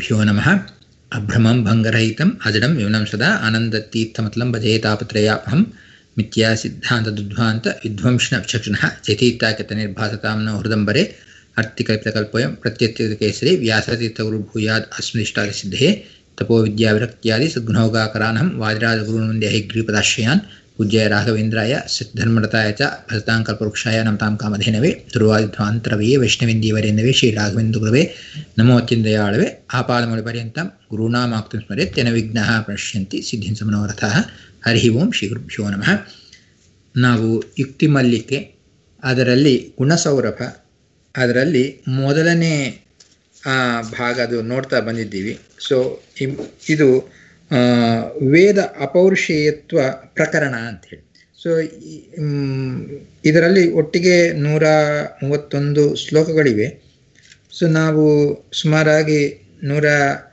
श्रीगुरुभ्यो नमः अभ्रमं भङ्गरहितम् अजडं विवनं सदा आनन्दतीर्थमतलं भजेतापत्रयापहं मिथ्या सिद्धान्तदुद्ध्वान्त विध्वंसनचक्षुणः चैतीत्याकतनिर्भासतां नो हृदम्बरे अर्थिकल्पितकल्पोऽयं प्रत्यत्यकेसरे व्यासतीर्थगुरुभूयाद् अस्मदिष्टासिद्धे तपोविद्याविरक्त्यादि सद्गुणौगाकरानहं वादिराजगुरुनन्द्य हैग्रीपदाश्रयान् पूज्य राघवेन्द्राय सिद्धर्मरताय च भजतां कल्पवृक्षाय नमतां कामधेनवे ದುರ್ವಾದಿಧ್ವಾಂತರವೇ ವೈಷ್ಣವೇಂದೀವರೇಂದವೇ ಶ್ರೀ ರಾಘವೇಂದ್ರ ಗುರುವೇ ನಮೋ ಅತ್ಯಂದಯಾಳವೆ ಆಪಾದಮೌಳಿಪರ್ಯಂతం ಗುರುಣಾಮಾಕ್ತಿಂ ಸ್ಮರೆತ್ಯನ ವಿಘ್ನಃ ಪ್ರಣಶ್ಯಂತಿ ಸಿದ್ಧಿಂ ಸಮನೋರಥಃ ಹರಿ ಓಂ ಶ್ರೀ ಗುರುಭ್ಯೋ ನಮಃ ನಾವು ಯುಕ್ತಿ ಮಲ್ಲಿಕೆ ಅದರಲ್ಲಿ ಗುಣಸೌರಭ ಅದರಲ್ಲಿ ಮೊದಲನೇ ಭಾಗ ಅದು ನೋಡ್ತಾ ಬಂದಿದ್ದೀವಿ ಸೊ ಇದು ವೇದ ಅಪೌರುಷೇಯತ್ವ ಪ್ರಕರಣ ಅಂಥೇಳಿ ಸೊ ಇದರಲ್ಲಿ ಒಟ್ಟಿಗೆ ನೂರ ಮೂವತ್ತೊಂದು ಶ್ಲೋಕಗಳಿವೆ ಸೊ ನಾವು ಸುಮಾರಾಗಿ ನೂರ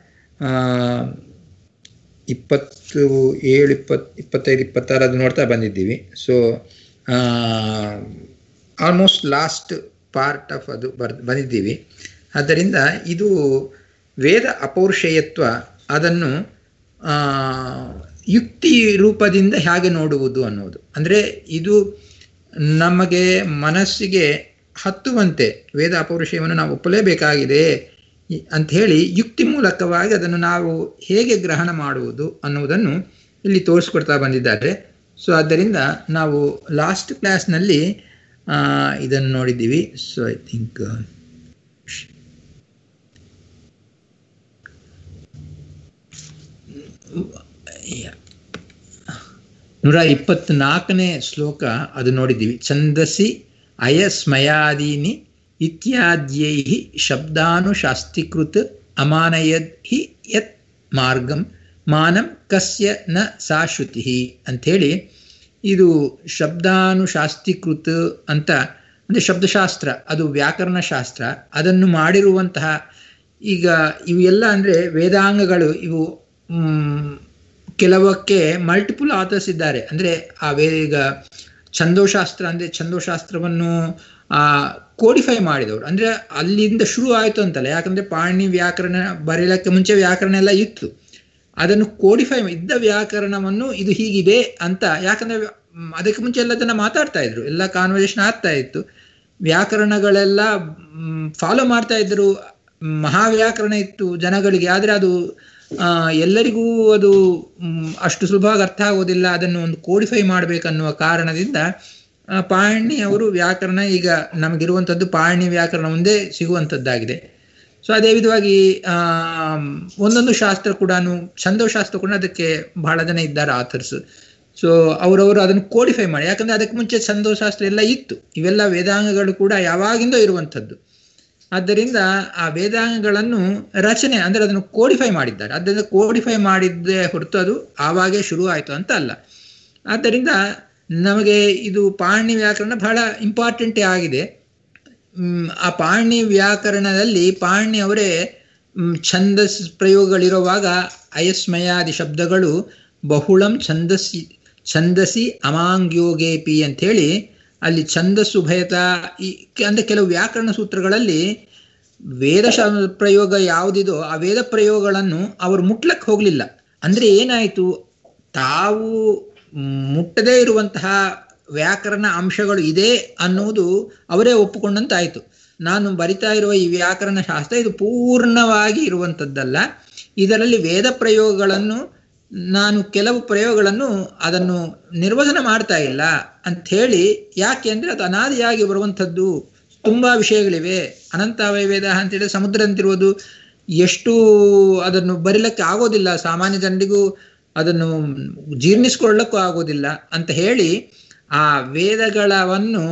ಇಪ್ಪತ್ತು ಏಳು ಇಪ್ಪತ್ತು ಇಪ್ಪತ್ತೈದು ಇಪ್ಪತ್ತಾರು ಅದು ನೋಡ್ತಾ ಬಂದಿದ್ದೀವಿ so almost last part of ಅದು ಬರ್ ಬಂದಿದ್ದೀವಿ ಆದ್ದರಿಂದ ಇದು ವೇದ ಅಪೌರುಷೇಯತ್ವ ಅದನ್ನು ಯುಕ್ತಿ ರೂಪದಿಂದ ಹೇಗೆ ನೋಡುವುದು ಅನ್ನೋದು ಅಂದರೆ ಇದು ನಮಗೆ ಮನಸ್ಸಿಗೆ ಹತ್ತುವಂತೆ ವೇದ ಅಪೌರುಷಯವನ್ನು ನಾವು ಒಪ್ಪಲೇಬೇಕಾಗಿದೆ ಅಂಥೇಳಿ ಯುಕ್ತಿ ಮೂಲಕವಾಗಿ ಅದನ್ನು ನಾವು ಹೇಗೆ ಗ್ರಹಣ ಮಾಡುವುದು ಅನ್ನುವುದನ್ನು ಇಲ್ಲಿ ತೋರಿಸ್ಕೊಡ್ತಾ ಬಂದಿದ್ದಾರೆ ಸೊ ಆದ್ದರಿಂದ ನಾವು ಲಾಸ್ಟ್ ಕ್ಲಾಸ್ನಲ್ಲಿ ಇದನ್ನು ನೋಡಿದ್ದೀವಿ ಸೊ ಐ ಥಿಂಕ್ ನೂರ ಇಪ್ಪತ್ನಾಲ್ಕನೇ ಶ್ಲೋಕ ಅದು ನೋಡಿದ್ದೀವಿ ಛಂದಸಿ ಅಯಸ್ಮಯಾದೀನಿ ಇತ್ಯಾದ್ಯೈ ಶಬ್ದಾನುಶಾಸ್ತೀಕೃತ ಅಮಾನಯದ್ ಹಿ ಯತ್ ಮಾರ್ಗಂ ಮಾನಂ ಕಸ್ಯ ನ ಸಾ ಶ್ರುತಿ ಅಂಥೇಳಿ ಇದು ಶಬ್ದಾನುಶಾಸ್ತೀಕೃತ ಅಂತ ಅಂದರೆ ಶಬ್ದಶಾಸ್ತ್ರ ಅದು ವ್ಯಾಕರಣ ಶಾಸ್ತ್ರ ಅದನ್ನು ಮಾಡಿರುವಂತಹ ಈಗ ಇವೆಲ್ಲ ಅಂದರೆ ವೇದಾಂಗಗಳು ಇವು ಕೆಲವಕ್ಕೆ ಮಲ್ಟಿಪಲ್ ಆಥರ್ಸ್ ಇದ್ದಾರೆ ಅಂದರೆ ಆ ವೇ ಈಗ ಛಂದೋಶಾಸ್ತ್ರ ಅಂದರೆ ಛಂದೋಶಾಸ್ತ್ರವನ್ನು ಕೋಡಿಫೈ ಮಾಡಿದವರು ಅಂದರೆ ಅಲ್ಲಿಂದ ಶುರು ಆಯಿತು ಅಂತಲ್ಲ ಯಾಕಂದರೆ ಪಾಣಿ ವ್ಯಾಕರಣ ಬರೀಲಕ್ಕೆ ಮುಂಚೆ ವ್ಯಾಕರಣ ಎಲ್ಲ ಇತ್ತು ಅದನ್ನು ಕೋಡಿಫೈ ಇದ್ದ ವ್ಯಾಕರಣವನ್ನು ಇದು ಹೀಗಿದೆ ಅಂತ ಯಾಕಂದರೆ ಅದಕ್ಕೆ ಮುಂಚೆ ಎಲ್ಲ ಜನ ಮಾತಾಡ್ತಾ ಇದ್ರು ಎಲ್ಲ ಕಾನ್ವರ್ಸೇಷನ್ ಆಗ್ತಾ ಇತ್ತು ವ್ಯಾಕರಣಗಳೆಲ್ಲ ಫಾಲೋ ಮಾಡ್ತಾ ಇದ್ರು ಮಹಾವ್ಯಾಕರಣ ಇತ್ತು ಜನಗಳಿಗೆ ಆದರೆ ಅದು ಎಲ್ಲರಿಗೂ ಅದು ಅಷ್ಟು ಸುಲಭವಾಗಿ ಅರ್ಥ ಆಗೋದಿಲ್ಲ ಅದನ್ನು ಒಂದು ಕೋಡಿಫೈ ಮಾಡಬೇಕನ್ನುವ ಕಾರಣದಿಂದ ಪಾಣಿ ಅವರು ವ್ಯಾಕರಣ ಈಗ ನಮಗಿರುವಂಥದ್ದು ಪಾಣಿ ವ್ಯಾಕರಣ ಒಂದೇ ಸಿಗುವಂಥದ್ದಾಗಿದೆ ಸೊ ಅದೇ ವಿಧವಾಗಿ ಒಂದೊಂದು ಶಾಸ್ತ್ರ ಕೂಡ ಛಂದೋಶಾಸ್ತ್ರ ಕೂಡ ಅದಕ್ಕೆ ಬಹಳ ಜನ ಇದ್ದಾರೆ ಆಥರ್ಸ್ ಸೊ ಅವರವರು ಅದನ್ನು ಕೋಡಿಫೈ ಮಾಡಿ ಯಾಕಂದ್ರೆ ಅದಕ್ಕೆ ಮುಂಚೆ ಛಂದೋಶಾಸ್ತ್ರ ಎಲ್ಲ ಇತ್ತು ಇವೆಲ್ಲ ವೇದಾಂಗಗಳು ಕೂಡ ಯಾವಾಗಿಂದೋ ಇರುವಂಥದ್ದು ಆದ್ದರಿಂದ ಆ ವೇದಾಂಗಗಳನ್ನು ರಚನೆ ಅಂದರೆ ಅದನ್ನು ಕೋಡಿಫೈ ಮಾಡಿದ್ದಾರೆ ಆದ್ದರಿಂದ ಕೋಡಿಫೈ ಮಾಡಿದ್ದೇ ಹೊರತು ಅದು ಆವಾಗೇ ಶುರು ಆಯಿತು ಅಂತ ಅಲ್ಲ ಆದ್ದರಿಂದ ನಮಗೆ ಇದು ಪಾಣಿ ವ್ಯಾಕರಣ ಬಹಳ ಇಂಪಾರ್ಟೆಂಟೇ ಆಗಿದೆ ಆ ಪಾಣಿ ವ್ಯಾಕರಣದಲ್ಲಿ ಪಾಣಿ ಅವರೇ ಛಂದಸ್ ಪ್ರಯೋಗಗಳಿರುವಾಗ ಅಯಸ್ಮಯಾದಿ ಶಬ್ದಗಳು ಬಹುಳಂ ಛಂದಸ್ಸಿ ಛಂದಸಿ ಅಮಾಂಗ್ಯೋಗೇಪಿ ಅಂಥೇಳಿ ಅಲ್ಲಿ ಛಂದಸ್ಸು ಭಯತ ಈ ಅಂದರೆ ಕೆಲವು ವ್ಯಾಕರಣ ಸೂತ್ರಗಳಲ್ಲಿ ವೇದ ಪ್ರಯೋಗ ಯಾವುದಿದೋ ಆ ವೇದ ಪ್ರಯೋಗಗಳನ್ನು ಅವರು ಮುಟ್ಲಕ್ಕೆ ಹೋಗಲಿಲ್ಲ ಅಂದರೆ ಏನಾಯಿತು ತಾವು ಮುಟ್ಟದೇ ಇರುವಂತಹ ವ್ಯಾಕರಣ ಅಂಶಗಳು ಇದೆ ಅನ್ನುವುದು ಅವರೇ ಒಪ್ಪುಕೊಂಡಂತಾಯಿತು ನಾನು ಬರಿತಾ ಇರುವ ಈ ವ್ಯಾಕರಣ ಶಾಸ್ತ್ರ ಇದು ಪೂರ್ಣವಾಗಿ ಇರುವಂಥದ್ದಲ್ಲ ಇದರಲ್ಲಿ ವೇದ ಪ್ರಯೋಗಗಳನ್ನು ನಾನು ಕೆಲವು ಪ್ರಯೋಗಗಳನ್ನು ಅದನ್ನು ನಿರ್ವಚನ ಮಾಡ್ತಾ ಇಲ್ಲ ಅಂಥೇಳಿ ಯಾಕೆ ಅಂದರೆ ಅದು ಅನಾದಿಯಾಗಿ ಬರುವಂಥದ್ದು ತುಂಬ ವಿಷಯಗಳಿವೆ ಅನಂತಾವಯ ವೇದ ಅಂತೇಳಿ ಸಮುದ್ರ ಅಂತಿರುವುದು ಎಷ್ಟು ಅದನ್ನು ಬರಿಲಕ್ಕೆ ಆಗೋದಿಲ್ಲ ಸಾಮಾನ್ಯ ಜನರಿಗೂ ಅದನ್ನು ಜೀರ್ಣಿಸ್ಕೊಳ್ಳಕ್ಕೂ ಆಗೋದಿಲ್ಲ ಅಂತ ಹೇಳಿ ಆ ವೇದಗಳವನ್ನು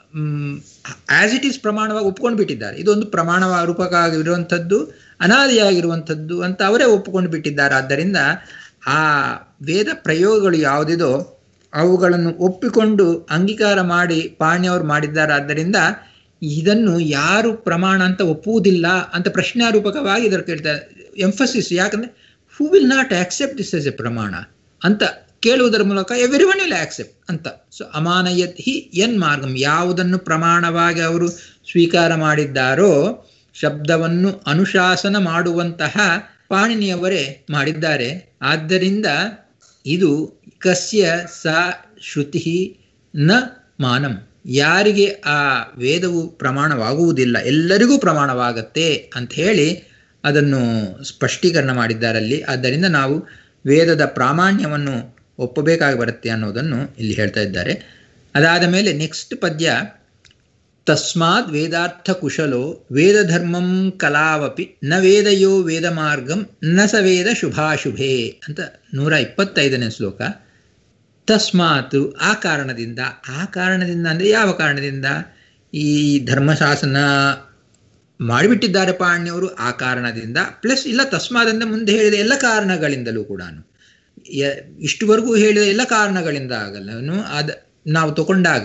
ಆಸ್ ಇಟ್ ಈಸ್ ಪ್ರಮಾಣವಾಗಿ ಒಪ್ಕೊಂಡು ಬಿಟ್ಟಿದ್ದಾರೆ ಇದೊಂದು ಪ್ರಮಾಣ ರೂಪಕವಾಗಿರುವಂಥದ್ದು ಅನಾದಿಯಾಗಿರುವಂಥದ್ದು ಅಂತ ಅವರೇ ಒಪ್ಪಿಕೊಂಡು ಬಿಟ್ಟಿದ್ದಾರೆ ಆದ್ದರಿಂದ ಆ ವೇದ ಪ್ರಯೋಗಗಳು ಯಾವುದಿದೋ ಅವುಗಳನ್ನು ಒಪ್ಪಿಕೊಂಡು ಅಂಗೀಕಾರ ಮಾಡಿ ಪಾಣಿಯವರು ಮಾಡಿದ್ದಾರೆ ಆದ್ದರಿಂದ ಇದನ್ನು ಯಾರು ಪ್ರಮಾಣ ಅಂತ ಒಪ್ಪುವುದಿಲ್ಲ ಅಂತ ಪ್ರಶ್ನಾರೂಪಕವಾಗಿ ಇದರ ಕೇಳ್ತಾರೆ ಎಂಫಸಿಸ್ ಯಾಕಂದ್ರೆ who will not accept this as a ಪ್ರಮಾಣ ಅಂತ ಕೇಳುವುದರ ಮೂಲಕ ಎವ್ರಿ ಒನ್ ವಿಲ್ ಆಕ್ಸೆಪ್ಟ್ ಅಂತ ಸೊ ಅಮಾನಯತ್ ಹಿ ಎನ್ ಮಾರ್ಗಂ ಯಾವುದನ್ನು ಪ್ರಮಾಣವಾಗಿ ಅವರು ಸ್ವೀಕಾರ ಮಾಡಿದ್ದಾರೋ ಶಬ್ದವನ್ನು ಅನುಶಾಸನ ಮಾಡುವಂತಹ ಪಾಣಿನಿಯವರೇ ಮಾಡಿದ್ದಾರೆ ಆದ್ದರಿಂದ ಇದು ಕಸ್ಯ ಸ ಶ್ರುತಿ ನ ಮಾನಂ ಯಾರಿಗೆ ಆ ವೇದವು ಪ್ರಮಾಣವಾಗುವುದಿಲ್ಲ ಎಲ್ಲರಿಗೂ ಪ್ರಮಾಣವಾಗತ್ತೆ ಅಂತ ಹೇಳಿ ಅದನ್ನು ಸ್ಪಷ್ಟೀಕರಣ ಮಾಡಿದ್ದಾರಲ್ಲಿ ಆದ್ದರಿಂದ ನಾವು ವೇದದ ಪ್ರಾಮಾಣ್ಯವನ್ನು ಒಪ್ಪಬೇಕಾಗಿ ಬರುತ್ತೆ ಅನ್ನೋದನ್ನು ಇಲ್ಲಿ ಹೇಳ್ತಾ ಇದ್ದಾರೆ ಅದಾದ ಮೇಲೆ ನೆಕ್ಸ್ಟ್ ಪದ್ಯ ತಸ್ಮಾತ್ ವೇದಾರ್ಥ ಕುಶಲೋ ವೇದಧರ್ಮಂ ಕಲಾವಪಿ ನ ವೇದಯೋ ವೇದ ಮಾರ್ಗಂ ನ ಸ ವೇದ ಶುಭಾಶುಭೇ ಅಂತ ನೂರ ಇಪ್ಪತ್ತೈದನೇ ಶ್ಲೋಕ ತಸ್ಮಾತ್ ಆ ಕಾರಣದಿಂದ ಆ ಕಾರಣದಿಂದ ಅಂದರೆ ಯಾವ ಕಾರಣದಿಂದ ಈ ಧರ್ಮಶಾಸನ ಮಾಡಿಬಿಟ್ಟಿದ್ದಾರೆ ಪಾಣ್ಯವರು ಆ ಕಾರಣದಿಂದ ಪ್ಲಸ್ ಇಲ್ಲ ತಸ್ಮಾತ್ ಅಂದರೆ ಮುಂದೆ ಹೇಳಿದ ಎಲ್ಲ ಕಾರಣಗಳಿಂದಲೂ ಕೂಡ ಇಷ್ಟುವರೆಗೂ ಹೇಳಿದ ಎಲ್ಲ ಕಾರಣಗಳಿಂದ ಆಗಲ್ಲ ಅದ ನಾವು ತಗೊಂಡಾಗ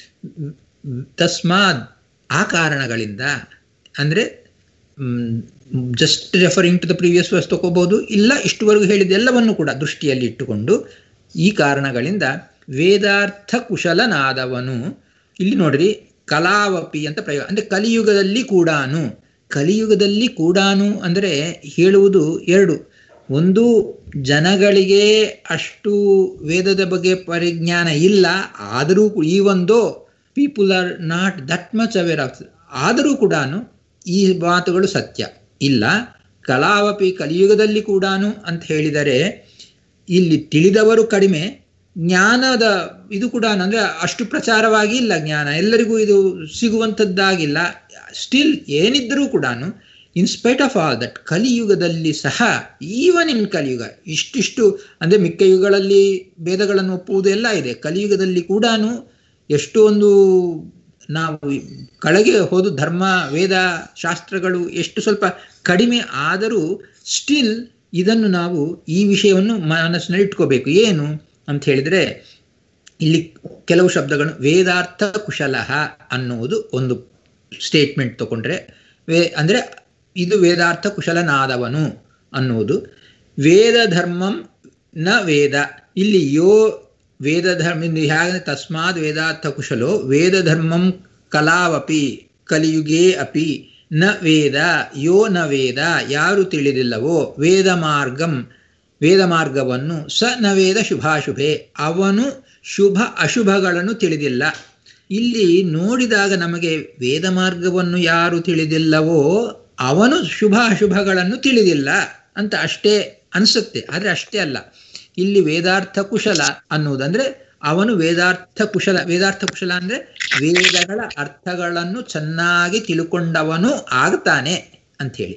ತಸ್ಮಾತ್ ಆ ಕಾರಣಗಳಿಂದ ಅಂದರೆ just referring to the previous verse ತಗೋಬಹುದು ಇಲ್ಲ ಇಷ್ಟುವರೆಗೂ ಹೇಳಿದ ಎಲ್ಲವನ್ನು ಕೂಡ ದೃಷ್ಟಿಯಲ್ಲಿ ಇಟ್ಟುಕೊಂಡು ಈ ಕಾರಣಗಳಿಂದ ವೇದಾರ್ಥ ಕುಶಲನಾದವನು ಇಲ್ಲಿ ನೋಡ್ರಿ ಕಲಾವಪಿ ಅಂತ ಪ್ರಯೋಗ ಅಂದರೆ ಕಲಿಯುಗದಲ್ಲಿ ಕೂಡಾನು ಕಲಿಯುಗದಲ್ಲಿ ಕೂಡಾನು ಅಂದರೆ ಹೇಳುವುದು ಎರಡು ಒಂದು ಜನಗಳಿಗೆ ಅಷ್ಟು ವೇದದ ಬಗ್ಗೆ ಪರಿಜ್ಞಾನ ಇಲ್ಲ ಆದರೂ ಈ ಒಂದು people are not that much aware of ಆದರೂ ಕೂಡ ಈ ಮಾತುಗಳು ಸತ್ಯ ಇಲ್ಲ ಕಲಾವಪಿ ಕಲಿಯುಗದಲ್ಲಿ ಕೂಡ ಅಂತ ಹೇಳಿದರೆ ಇಲ್ಲಿ ತಿಳಿದವರು ಕಡಿಮೆ ಜ್ಞಾನದ ಇದು ಕೂಡ ಅಂದರೆ ಅಷ್ಟು ಪ್ರಚಾರವಾಗಿ ಇಲ್ಲ ಜ್ಞಾನ ಎಲ್ಲರಿಗೂ ಇದು ಸಿಗುವಂಥದ್ದಾಗಿಲ್ಲ ಸ್ಟಿಲ್ ಏನಿದ್ದರೂ ಕೂಡ ಇನ್ಸ್ಪೈಟ್ ಆಫ್ ಆಲ್ ದಟ್ ಕಲಿಯುಗದಲ್ಲಿ ಸಹ ಈವನ್ ಇನ್ ಕಲಿಯುಗ ಇಷ್ಟಿಷ್ಟು ಅಂದರೆ ಮಿಕ್ಕ ಯುಗಗಳಲ್ಲಿ ಭೇದಗಳನ್ನು ಒಪ್ಪುವುದು ಎಲ್ಲ ಇದೆ ಕಲಿಯುಗದಲ್ಲಿ ಕೂಡ ಎಷ್ಟೊಂದು ನಾವು ಕೆಳಗೆ ಹೋದ ಧರ್ಮ ವೇದ ಶಾಸ್ತ್ರಗಳು ಎಷ್ಟು ಸ್ವಲ್ಪ ಕಡಿಮೆ ಆದರೂ ಸ್ಟಿಲ್ ಇದನ್ನು ನಾವು ಈ ವಿಷಯವನ್ನು ಮನಸ್ಸಿನಲ್ಲಿ ಇಟ್ಕೋಬೇಕು ಏನು ಅಂತ ಹೇಳಿದರೆ ಇಲ್ಲಿ ಕೆಲವು ಶಬ್ದಗಳು ವೇದಾರ್ಥ ಕುಶಲಃ ಅನ್ನುವುದು ಒಂದು ಸ್ಟೇಟ್ಮೆಂಟ್ ತಗೊಂಡ್ರೆ ವೇ ಅಂದರೆ ಇದು ವೇದಾರ್ಥ ಕುಶಲನಾದವನು ಅನ್ನುವುದು ವೇದ ಧರ್ಮಂ ನ ವೇದ ಇಲ್ಲಿ ಯೋ ವೇದ ಧರ್ಮ ಹೇಗೆ ತಸ್ಮಾತ್ ವೇದಾರ್ಥ ಕುಶಲೋ ವೇದ ಧರ್ಮಂ ಕಲಾವಪಿ ಕಲಿಯುಗೇ ಅಪಿ ನ ವೇದ ಯೋ ನ ವೇದ ಯಾರು ತಿಳಿದಿಲ್ಲವೋ ವೇದ ಮಾರ್ಗಂ ವೇದ ಮಾರ್ಗವನ್ನು ಸ ನ ವೇದ ಶುಭಾಶುಭೆ ಅವನು ಶುಭ ಅಶುಭಗಳನ್ನು ತಿಳಿದಿಲ್ಲ ಇಲ್ಲಿ ನೋಡಿದಾಗ ನಮಗೆ ವೇದ ಮಾರ್ಗವನ್ನು ಯಾರು ತಿಳಿದಿಲ್ಲವೋ ಅವನು ಶುಭ ಅಶುಭಗಳನ್ನು ತಿಳಿದಿಲ್ಲ ಅಂತ ಅಷ್ಟೇ ಅನಿಸುತ್ತೆ ಆದರೆ ಅಷ್ಟೇ ಅಲ್ಲ ಇಲ್ಲಿ ವೇದಾರ್ಥ ಕುಶಲ ಅನ್ನುವುದಂದ್ರೆ ಅವನು ವೇದಾರ್ಥ ಕುಶಲ ವೇದಾರ್ಥ ಕುಶಲ ಅಂದ್ರೆ ವೇದಗಳ ಅರ್ಥಗಳನ್ನು ಚೆನ್ನಾಗಿ ತಿಳ್ಕೊಂಡವನು ಆಗ್ತಾನೆ ಅಂಥೇಳಿ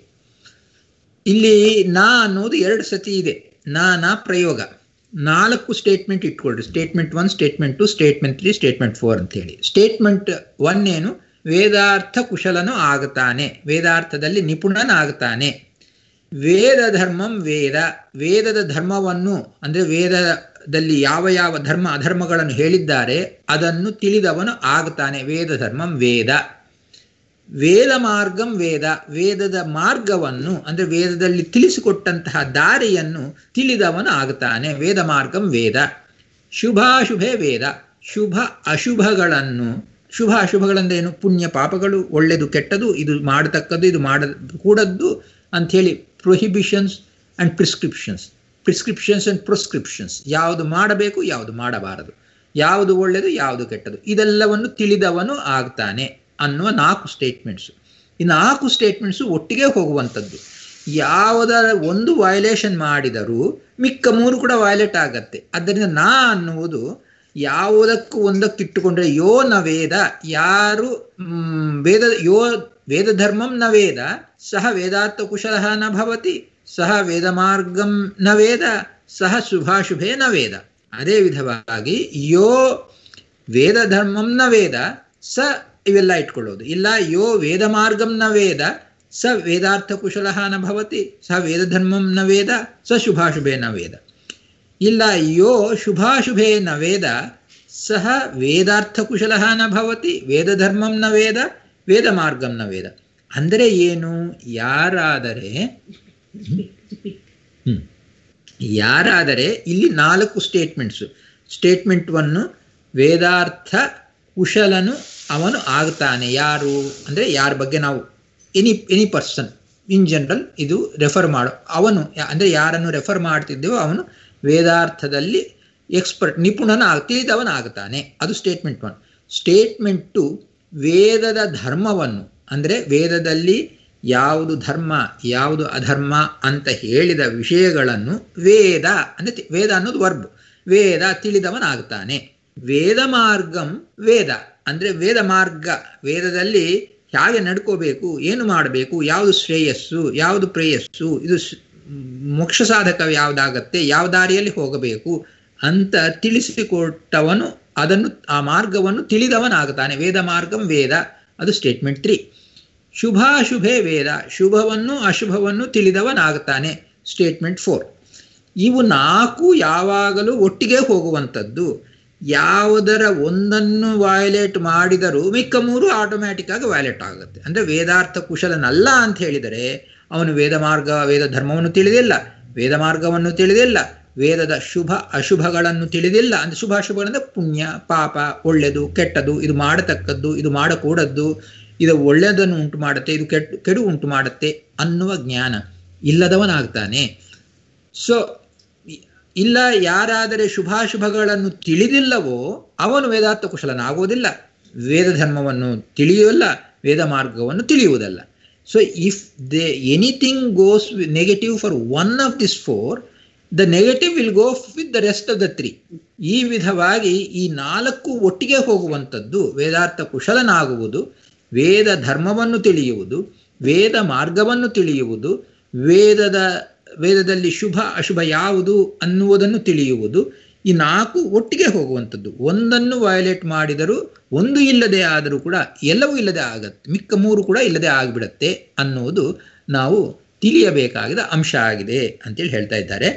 ಇಲ್ಲಿ ನಾ ಅನ್ನೋದು ಎರಡು ಸತಿ ಇದೆ ನಾ ನಾ ಪ್ರಯೋಗ ನಾಲ್ಕು ಸ್ಟೇಟ್ಮೆಂಟ್ ಇಟ್ಕೊಳ್ರಿ statement one statement two statement three statement four ಅಂತೇಳಿ ಸ್ಟೇಟ್ಮೆಂಟ್ ಒನ್ ಏನು ವೇದಾರ್ಥ ಕುಶಲನು ಆಗುತ್ತಾನೆ ವೇದಾರ್ಥದಲ್ಲಿ ನಿಪುಣನಾಗುತ್ತಾನೆ ವೇದ ಧರ್ಮಂ ವೇದ ವೇದದ ಧರ್ಮವನ್ನು ಅಂದರೆ ವೇದದಲ್ಲಿ ಯಾವ ಯಾವ ಧರ್ಮ ಅಧರ್ಮಗಳನ್ನು ಹೇಳಿದ್ದಾರೆ ಅದನ್ನು ತಿಳಿದವನು ಆಗುತ್ತಾನೆ ವೇದ ಧರ್ಮಂ ವೇದ ವೇದ ಮಾರ್ಗಂ ವೇದ ವೇದದ ಮಾರ್ಗವನ್ನು ಅಂದರೆ ವೇದದಲ್ಲಿ ತಿಳಿಸಿಕೊಟ್ಟಂತಹ ದಾರಿಯನ್ನು ತಿಳಿದವನು ಆಗುತ್ತಾನೆ ವೇದ ಮಾರ್ಗಂ ವೇದ ಶುಭಾಶುಭೆ ವೇದ ಶುಭ ಅಶುಭಗಳನ್ನು ಶುಭ ಅಶುಭಗಳಂದ್ರೇನು ಪುಣ್ಯ ಪಾಪಗಳು ಒಳ್ಳೆಯದು ಕೆಟ್ಟದು ಇದು ಮಾಡತಕ್ಕದ್ದು ಇದು ಮಾಡ ಕೂಡದ್ದು ಅಂಥೇಳಿ prohibitions and prescriptions prescriptions and proscriptions ಯಾವುದು ಮಾಡಬೇಕು ಯಾವುದು ಮಾಡಬಾರದು ಯಾವುದು ಒಳ್ಳೆಯದು ಯಾವುದು ಕೆಟ್ಟದು ಇದೆಲ್ಲವನ್ನು ತಿಳಿದವನು ಆಗ್ತಾನೆ ಅನ್ನುವ ನಾಲ್ಕು ಸ್ಟೇಟ್ಮೆಂಟ್ಸು ಈ ನಾಲ್ಕು ಸ್ಟೇಟ್ಮೆಂಟ್ಸು ಒಟ್ಟಿಗೆ ಹೋಗುವಂಥದ್ದು ಯಾವುದರ ಒಂದು ವಯಲೇಷನ್ ಮಾಡಿದರೂ ಮಿಕ್ಕ ಮೂರು ಕೂಡ ವಯಲೇಟ್ ಆಗತ್ತೆ ಆದ್ದರಿಂದ ನಾ ಅನ್ನುವುದು ಯಾವುದಕ್ಕೂ ಒಂದಕ್ಕೆ ಇಟ್ಟುಕೊಂಡ್ರೆ ಯೋ ನ ವೇದ ಯಾರು ವೇದ ಯೋ ವೇದ ಧರ್ಮಂ ನ ವೇದ ಸಹ ವೇದಾರ್ಥ ಕುಶಲ ನ ಭವತಿ ಸಹ ವೇದ ಮಾರ್ಗಂ ನ ವೇದ ಸಹ ಶುಭಾಶುಭೇ ನ ವೇದ ಅದೇ ವಿಧವಾಗಿ ಯೋ ವೇದ ಧರ್ಮಂ ನ ವೇದ ಸ ಇವೆಲ್ಲ ಇಟ್ಕೊಳ್ಳೋದು ಇಲ್ಲ ಯೋ ವೇದ ಮಾರ್ಗಂ ನ ವೇದ ಸ ವೇದಾರ್ಥ ಕುಶಲ ನ ಭವತಿ ಸ ವೇದ ಧರ್ಮಂ ನ ವೇದ ಸ ಶುಭಾಶುಭೇ ನ ವೇದ ಇಲ್ಲ ಯೋ ಶುಭಾಶುಭೇ ನ ವೇದ ಸಹ ವೇದಾರ್ಥ ಕುಶಲ ನ ಭವತಿ ವೇದ ಧರ್ಮಂ ನ ವೇದ ವೇದ ಮಾರ್ಗಂ ನ ವೇದ ಅಂದರೆ ಏನು ಯಾರಾದರೆ ಹ್ಮ್ ಯಾರಾದರೆ ಇಲ್ಲಿ ನಾಲ್ಕು ಸ್ಟೇಟ್ಮೆಂಟ್ಸು ಸ್ಟೇಟ್ಮೆಂಟ್ ಒನ್ನು ವೇದಾರ್ಥ ಕುಶಲನು ಅವನು ಆಗ್ತಾನೆ ಯಾರು ಅಂದರೆ ಯಾರ ಬಗ್ಗೆ ನಾವು any any person in general ಇದು ರೆಫರ್ ಮಾಡೋ ಅವನು ಅಂದರೆ ಯಾರನ್ನು ರೆಫರ್ ಮಾಡ್ತಿದ್ದೇವೋ ಅವನು ವೇದಾರ್ಥದಲ್ಲಿ ಎಕ್ಸ್ಪರ್ಟ್ ನಿಪುಣನ ತಿಳಿದವನಾಗುತ್ತಾನೆ ಅದು ಸ್ಟೇಟ್ಮೆಂಟ್ ಒನ್ ಸ್ಟೇಟ್ಮೆಂಟ್ ಟು ವೇದದ ಧರ್ಮವನ್ನು ಅಂದರೆ ವೇದದಲ್ಲಿ ಯಾವುದು ಧರ್ಮ ಯಾವುದು ಅಧರ್ಮ ಅಂತ ಹೇಳಿದ ವಿಷಯಗಳನ್ನು ವೇದ ಅಂದರೆ ವೇದ ಅನ್ನೋದು ವರ್ಬ್ ವೇದ ತಿಳಿದವನಾಗ್ತಾನೆ ವೇದ ಮಾರ್ಗಂ ವೇದ ಅಂದರೆ ವೇದ ಮಾರ್ಗ ವೇದದಲ್ಲಿ ಹೇಗೆ ನಡ್ಕೋಬೇಕು ಏನು ಮಾಡಬೇಕು ಯಾವುದು ಶ್ರೇಯಸ್ಸು ಯಾವುದು ಪ್ರೇಯಸ್ಸು ಇದು ಮೋಕ್ಷ ಸಾಧಕ ಯಾವುದಾಗತ್ತೆ ಯಾವ ದಾರಿಯಲ್ಲಿ ಹೋಗಬೇಕು ಅಂತ ತಿಳಿಸಿಕೊಟ್ಟವನು ಅದನ್ನು ಆ ಮಾರ್ಗವನ್ನು ತಿಳಿದವನಾಗುತ್ತಾನೆ ವೇದ ಮಾರ್ಗಂ ವೇದ ಅದು ಸ್ಟೇಟ್ಮೆಂಟ್ ತ್ರೀ ಶುಭಾಶುಭೆ ವೇದ ಶುಭವನ್ನು ಅಶುಭವನ್ನು ತಿಳಿದವನಾಗುತ್ತಾನೆ ಸ್ಟೇಟ್ಮೆಂಟ್ ಫೋರ್ ಇವು ನಾಲ್ಕು ಯಾವಾಗಲೂ ಒಟ್ಟಿಗೆ ಹೋಗುವಂಥದ್ದು ಯಾವುದರ ಒಂದನ್ನು ವಯಲೇಟ್ ಮಾಡಿದರೂ ಮಿಕ್ಕ ಮೂರು ಆಟೋಮ್ಯಾಟಿಕ್ ಆಗಿ ವಯಲೇಟ್ ಆಗುತ್ತೆ ಅಂದರೆ ವೇದಾರ್ಥ ಕುಶಲನಲ್ಲ ಅಂತ ಹೇಳಿದರೆ ಅವನು ವೇದ ಮಾರ್ಗ ವೇದ ಧರ್ಮವನ್ನು ತಿಳಿದಿಲ್ಲ ವೇದ ಮಾರ್ಗವನ್ನು ತಿಳಿದಿಲ್ಲ ವೇದದ ಶುಭ ಅಶುಭಗಳನ್ನು ತಿಳಿದಿಲ್ಲ ಅಂದರೆ ಶುಭ ಅಶುಭಗಳಂದ್ರೆ ಪುಣ್ಯ ಪಾಪ ಒಳ್ಳೆಯದು ಕೆಟ್ಟದು ಇದು ಮಾಡತಕ್ಕದ್ದು ಇದು ಮಾಡಕೂಡದ್ದು ಇದು ಒಳ್ಳೆಯದನ್ನು ಉಂಟು ಮಾಡುತ್ತೆ ಇದು ಕೆಟ್ಟು ಕೆಡು ಉಂಟು ಮಾಡುತ್ತೆ ಅನ್ನುವ ಜ್ಞಾನ ಇಲ್ಲದವನಾಗ್ತಾನೆ ಸೊ ಇಲ್ಲ ಯಾರಾದರೆ ಶುಭಾಶುಭಗಳನ್ನು ತಿಳಿದಿಲ್ಲವೋ ಅವನು ವೇದಾರ್ಥ ಕುಶಲನಾಗುವುದಿಲ್ಲ ವೇದ ಧರ್ಮವನ್ನು ತಿಳಿಯುವುದಿಲ್ಲ ವೇದ ಮಾರ್ಗವನ್ನು ತಿಳಿಯುವುದಲ್ಲ so if they anything goes negative for one of this four the negative will go with the rest of the three ಈ ವಿಧವಾಗಿ ಈ ನಾಲ್ಕು ಒಟ್ಟಿಗೆ ಹೋಗುವಂಥದ್ದು ವೇದಾರ್ಥ ಕುಶಲನಾಗುವುದು ವೇದ ಧರ್ಮವನ್ನು ತಿಳಿಯುವುದು ವೇದ ಮಾರ್ಗವನ್ನು ತಿಳಿಯುವುದು ವೇದದ ವೇದದಲ್ಲಿ ಶುಭ ಅಶುಭ ಯಾವುದು ಅನ್ನುವುದನ್ನು ತಿಳಿಯುವುದು ಈ ನಾಲ್ಕು ಒಟ್ಟಿಗೆ ಹೋಗುವಂಥದ್ದು ಒಂದನ್ನು ವಯಲೇಟ್ ಮಾಡಿದರೂ ಒಂದು ಇಲ್ಲದೆ ಆದರೂ ಕೂಡ ಎಲ್ಲವೂ ಇಲ್ಲದೆ ಆಗತ್ತೆ ಮಿಕ್ಕ ಮೂರು ಕೂಡ ಇಲ್ಲದೆ ಆಗಿಬಿಡತ್ತೆ ಅನ್ನುವುದು ನಾವು ತಿಳಿಯಬೇಕಾಗಿದ ಅಂಶ ಆಗಿದೆ ಅಂತೇಳಿ ಹೇಳ್ತಾ ಇದ್ದಾರೆ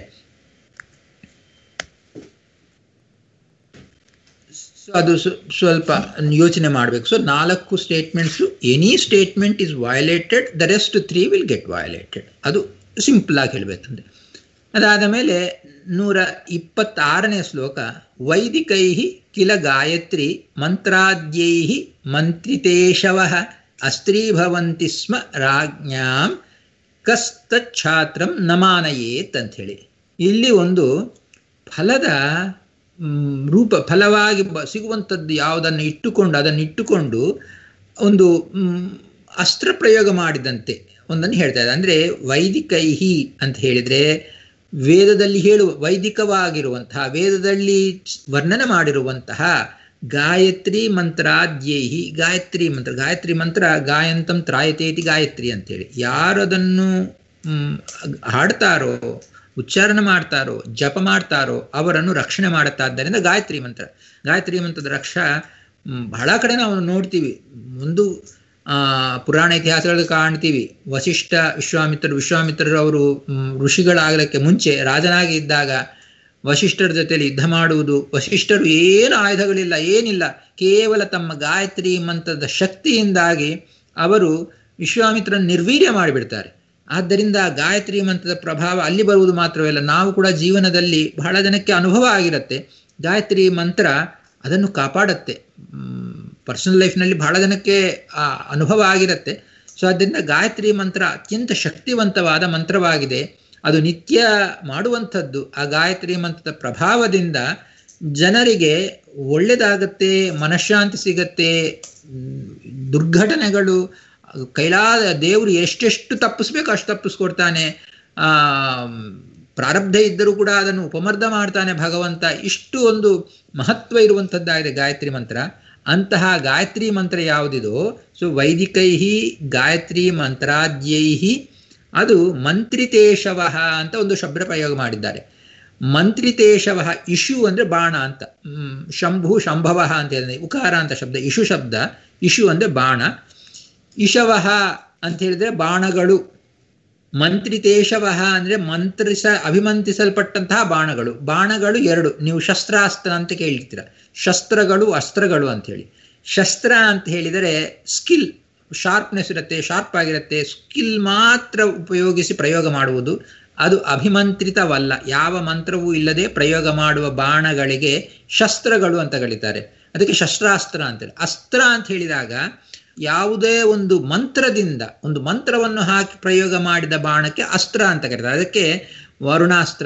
ಸೊ ಅದು ಸ್ವಲ್ಪ ಯೋಚನೆ ಮಾಡಬೇಕು ಸೊ ನಾಲ್ಕು statements any statement is violated the rest three will get violated ಅದು ಸಿಂಪಲ್ ಆಗಿ ಹೇಳಬೇಕಂದ್ರೆ ಅದಾದ ಮೇಲೆ ನೂರ ಇಪ್ಪತ್ತಾರನೇ ಶ್ಲೋಕ ವೈದಿಕೈ ಕಿಲ ಗಾಯತ್ರಿ ಮಂತ್ರಾದ್ಯೈ ಮಂತ್ರಿತೇಶವ ಅಸ್ತ್ರೀಭವಂತಿ ಸ್ಮ ರಾಜ್ಞಾಂ ಕಸ್ತಚ್ಛಾತ್ರಂ ನಮಾನಯೇತ್ ಅಂಥೇಳಿ ಇಲ್ಲಿ ಒಂದು ಫಲದ ರೂಪ ಫಲವಾಗಿ ಸಿಗುವಂಥದ್ದು ಯಾವುದನ್ನು ಇಟ್ಟುಕೊಂಡು ಅದನ್ನು ಇಟ್ಟುಕೊಂಡು ಒಂದು ಅಸ್ತ್ರ ಪ್ರಯೋಗ ಮಾಡಿದಂತೆ ಒಂದನ್ನು ಹೇಳ್ತಾ ಇದೆ ಅಂದರೆ ವೈದಿಕೈಹಿ ಅಂತ ಹೇಳಿದರೆ ವೇದದಲ್ಲಿ ಹೇಳುವ ವೈದಿಕವಾಗಿರುವಂತಹ ವೇದದಲ್ಲಿ ವರ್ಣನೆ ಮಾಡಿರುವಂತಹ ಗಾಯತ್ರಿ ಮಂತ್ರಾದ್ಯೈಹಿ ಗಾಯತ್ರಿ ಮಂತ್ರ ಗಾಯತ್ರಿ ಮಂತ್ರ ಗಾಯಂತಂ ತ್ರಾಯತೇತಿ ಗಾಯತ್ರಿ ಅಂತೇಳಿ ಯಾರದನ್ನು ಹಾಡ್ತಾರೋ ಉಚ್ಚಾರಣೆ ಮಾಡ್ತಾರೋ ಜಪ ಮಾಡ್ತಾರೋ ಅವರನ್ನು ರಕ್ಷಣೆ ಮಾಡುತ್ತಾದ್ದರಿಂದ ಗಾಯತ್ರಿ ಮಂತ್ರ ಗಾಯತ್ರಿ ಮಂತ್ರದ ರಕ್ಷಾ ಬಹಳ ಕಡೆ ನಾವು ನೋಡ್ತೀವಿ ಒಂದು ಪುರಾಣ ಇತಿಹಾಸಗಳಲ್ಲಿ ಕಾಣ್ತೀವಿ ವಸಿಷ್ಠ ವಿಶ್ವಾಮಿತ್ರರು ವಿಶ್ವಾಮಿತ್ರರು ಅವರು ಋಷಿಗಳಾಗಲಿಕ್ಕೆ ಮುಂಚೆ ರಾಜನಾಗಿ ಇದ್ದಾಗ ವಸಿಷ್ಠರ ಜೊತೆಯಲ್ಲಿ ಯುದ್ಧ ಮಾಡುವುದು ವಸಿಷ್ಠರು ಏನು ಆಯುಧಗಳಿಲ್ಲ ಏನಿಲ್ಲ ಕೇವಲ ತಮ್ಮ ಗಾಯತ್ರಿ ಮಂತ್ರದ ಶಕ್ತಿಯಿಂದಾಗಿ ಅವರು ವಿಶ್ವಾಮಿತ್ರನ ನಿರ್ವೀರ್ಯ ಮಾಡಿಬಿಡ್ತಾರೆ ಆದ್ದರಿಂದ ಗಾಯತ್ರಿ ಮಂತ್ರದ ಪ್ರಭಾವ ಅಲ್ಲಿ ಬರುವುದು ಮಾತ್ರವಲ್ಲ ನಾವು ಕೂಡ ಜೀವನದಲ್ಲಿ ಬಹಳ ಜನಕ್ಕೆ ಅನುಭವ ಆಗಿರುತ್ತೆ ಗಾಯತ್ರಿ ಮಂತ್ರ ಅದನ್ನು ಕಾಪಾಡತ್ತೆ ಪರ್ಸನಲ್ ಲೈಫ್ನಲ್ಲಿ ಬಹಳ ಜನಕ್ಕೆ ಆ ಅನುಭವ ಆಗಿರುತ್ತೆ ಸೊ ಆದ್ದರಿಂದ ಗಾಯತ್ರಿ ಮಂತ್ರ ಅತ್ಯಂತ ಶಕ್ತಿವಂತವಾದ ಮಂತ್ರವಾಗಿದೆ ಅದು ನಿತ್ಯ ಮಾಡುವಂಥದ್ದು ಆ ಗಾಯತ್ರಿ ಮಂತ್ರದ ಪ್ರಭಾವದಿಂದ ಜನರಿಗೆ ಒಳ್ಳೆಯದಾಗತ್ತೆ ಮನಃಶಾಂತಿ ಸಿಗತ್ತೆ ದುರ್ಘಟನೆಗಳು ಕೈಲಾದ ದೇವರು ಎಷ್ಟೆಷ್ಟು ತಪ್ಪಿಸ್ಬೇಕು ಅಷ್ಟು ತಪ್ಪಿಸ್ಕೊಡ್ತಾನೆ ಆ ಪ್ರಾರಬ್ಧ ಇದ್ದರೂ ಕೂಡ ಅದನ್ನು ಉಪಮರ್ದ ಮಾಡ್ತಾನೆ ಭಗವಂತ ಇಷ್ಟು ಒಂದು ಮಹತ್ವ ಇರುವಂಥದ್ದಾಗಿದೆ ಗಾಯತ್ರಿ ಮಂತ್ರ ಅಂತಹ ಗಾಯತ್ರಿ ಮಂತ್ರ ಯಾವುದಿದೋ ಸೊ ವೈದಿಕೈಹಿ ಗಾಯತ್ರಿ ಮಂತ್ರಾದ್ಯೈಹಿ ಅದು ಮಂತ್ರಿತೇಶವ ಅಂತ ಒಂದು ಶಬ್ದ ಪ್ರಯೋಗ ಮಾಡಿದ್ದಾರೆ ಮಂತ್ರಿತೇಶವ ಇಶು ಅಂದ್ರೆ ಬಾಣ ಅಂತ ಶಂಭು ಶಂಭವ ಅಂತ ಹೇಳಿದ್ರೆ ಉಕಾರ ಅಂತ ಶಬ್ದ ಇಶು ಶಬ್ದ ಇಶು ಅಂದ್ರೆ ಬಾಣ ಇಶವಹ ಅಂತ ಹೇಳಿದ್ರೆ ಬಾಣಗಳು ಮಂತ್ರಿತೇಶವಹ ಅಂದ್ರೆ ಮಂತ್ರಿಸ ಅಭಿಮಂತ್ರಿಸಲ್ಪಟ್ಟಂತಹ ಬಾಣಗಳು ಬಾಣಗಳು ಎರಡು ನೀವು ಶಸ್ತ್ರಾಸ್ತ್ರ ಅಂತ ಕೇಳಿರ್ತೀರ ಶಸ್ತ್ರಗಳು ಅಸ್ತ್ರಗಳು ಅಂತ ಹೇಳಿ ಶಸ್ತ್ರ ಅಂತ ಹೇಳಿದರೆ ಸ್ಕಿಲ್ ಶಾರ್ಪ್ನೆಸ್ ಇರುತ್ತೆ ಶಾರ್ಪ್ ಆಗಿರುತ್ತೆ ಸ್ಕಿಲ್ ಮಾತ್ರ ಉಪಯೋಗಿಸಿ ಪ್ರಯೋಗ ಮಾಡುವುದು ಅದು ಅಭಿಮಂತ್ರಿತವಲ್ಲ ಯಾವ ಮಂತ್ರವೂ ಇಲ್ಲದೆ ಪ್ರಯೋಗ ಮಾಡುವ ಬಾಣಗಳಿಗೆ ಶಸ್ತ್ರಗಳು ಅಂತ ಕರೀತಾರೆ ಅದಕ್ಕೆ ಶಸ್ತ್ರಾಸ್ತ್ರ ಅಂತೇಳಿ ಅಸ್ತ್ರ ಅಂತ ಹೇಳಿದಾಗ ಯಾವುದೇ ಒಂದು ಮಂತ್ರದಿಂದ ಒಂದು ಮಂತ್ರವನ್ನು ಹಾಕಿ ಪ್ರಯೋಗ ಮಾಡಿದ ಬಾಣಕ್ಕೆ ಅಸ್ತ್ರ ಅಂತ ಕರೀತಾರೆ ಅದಕ್ಕೆ ವರುಣಾಸ್ತ್ರ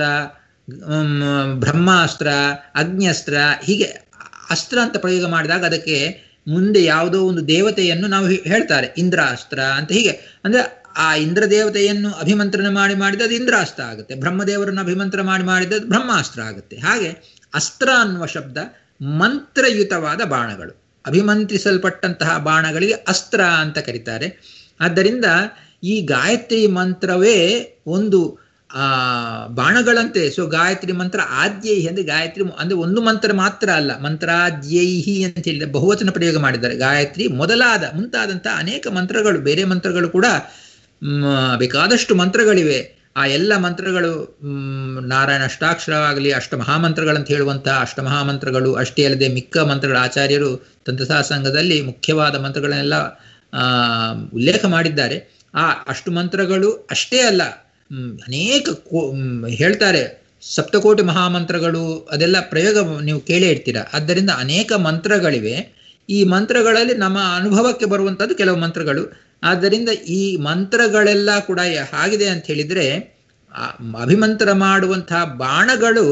ಬ್ರಹ್ಮಾಸ್ತ್ರ ಅಗ್ನ್ಯಸ್ತ್ರ ಹೀಗೆ ಅಸ್ತ್ರ ಅಂತ ಪ್ರಯೋಗ ಮಾಡಿದಾಗ ಅದಕ್ಕೆ ಮುಂದೆ ಯಾವುದೋ ಒಂದು ದೇವತೆಯನ್ನು ನಾವು ಹೇಳ್ತಾರೆ ಇಂದ್ರಾಸ್ತ್ರ ಅಂತ ಹೀಗೆ ಅಂದ್ರೆ ಆ ಇಂದ್ರ ದೇವತೆಯನ್ನು ಅಭಿಮಂತ್ರಣ ಮಾಡಿ ಮಾಡಿದ ಅದು ಇಂದ್ರಾಸ್ತ್ರ ಆಗುತ್ತೆ ಬ್ರಹ್ಮದೇವರನ್ನು ಅಭಿಮಂತ್ರ ಮಾಡಿ ಮಾಡಿದ ಬ್ರಹ್ಮಾಸ್ತ್ರ ಆಗುತ್ತೆ ಹಾಗೆ ಅಸ್ತ್ರ ಅನ್ನುವ ಶಬ್ದ ಮಂತ್ರಯುತವಾದ ಬಾಣಗಳು ಅಭಿಮಂತ್ರಿಸಲ್ಪಟ್ಟಂತಹ ಬಾಣಗಳಿಗೆ ಅಸ್ತ್ರ ಅಂತ ಕರೀತಾರೆ ಆದ್ದರಿಂದ ಈ ಗಾಯತ್ರಿ ಮಂತ್ರವೇ ಒಂದು ಆ ಬಾಣಗಳಂತೆ ಸೊ ಗಾಯತ್ರಿ ಮಂತ್ರ ಆದ್ಯೈಹಿ ಅಂದ್ರೆ ಗಾಯತ್ರಿ ಅಂದ್ರೆ ಒಂದು ಮಂತ್ರ ಮಾತ್ರ ಅಲ್ಲ ಮಂತ್ರಾದ್ಯೈಹಿ ಅಂತ ಹೇಳಿದ ಬಹುವಚನ ಪ್ರಯೋಗ ಮಾಡಿದ್ದಾರೆ ಗಾಯತ್ರಿ ಮೊದಲಾದ ಮುಂತಾದಂತಹ ಅನೇಕ ಮಂತ್ರಗಳು ಬೇರೆ ಮಂತ್ರಗಳು ಕೂಡ ಬೇಕಾದಷ್ಟು ಮಂತ್ರಗಳಿವೆ ಆ ಎಲ್ಲ ಮಂತ್ರಗಳು ನಾರಾಯಣ ಅಷ್ಟಾಕ್ಷರವಾಗಲಿ ಅಷ್ಟ ಮಹಾಮಂತ್ರಗಳಂತ ಹೇಳುವಂತಹ ಅಷ್ಟಮಹಾಮಂತ್ರಗಳು ಅಷ್ಟೇ ಅಲ್ಲದೆ ಮಿಕ್ಕ ಮಂತ್ರಗಳ ಆಚಾರ್ಯರು ತಂತ್ರಸಾ ಸಂಘದಲ್ಲಿ ಮುಖ್ಯವಾದ ಮಂತ್ರಗಳನ್ನೆಲ್ಲ ಉಲ್ಲೇಖ ಮಾಡಿದ್ದಾರೆ ಆ ಅಷ್ಟು ಮಂತ್ರಗಳು ಅಷ್ಟೇ ಅಲ್ಲ ಅನೇಕ ಹೇಳ್ತಾರೆ ಸಪ್ತಕೋಟಿ ಮಹಾಮಂತ್ರಗಳು ಅದೆಲ್ಲ ಪ್ರಯೋಗ ನೀವು ಕೇಳೇ ಇರ್ತೀರ ಆದ್ದರಿಂದ ಅನೇಕ ಮಂತ್ರಗಳಿವೆ ಈ ಮಂತ್ರಗಳಲ್ಲಿ ನಮ್ಮ ಅನುಭವಕ್ಕೆ ಬರುವಂಥದ್ದು ಕೆಲವು ಮಂತ್ರಗಳು ಆದ್ದರಿಂದ ಈ ಮಂತ್ರಗಳೆಲ್ಲ ಕೂಡ ಹಾಗಿದೆ ಅಂತ ಹೇಳಿದ್ರೆ ಅಭಿಮಂತ್ರ ಮಾಡುವಂತಹ ಬಾಣಗಳು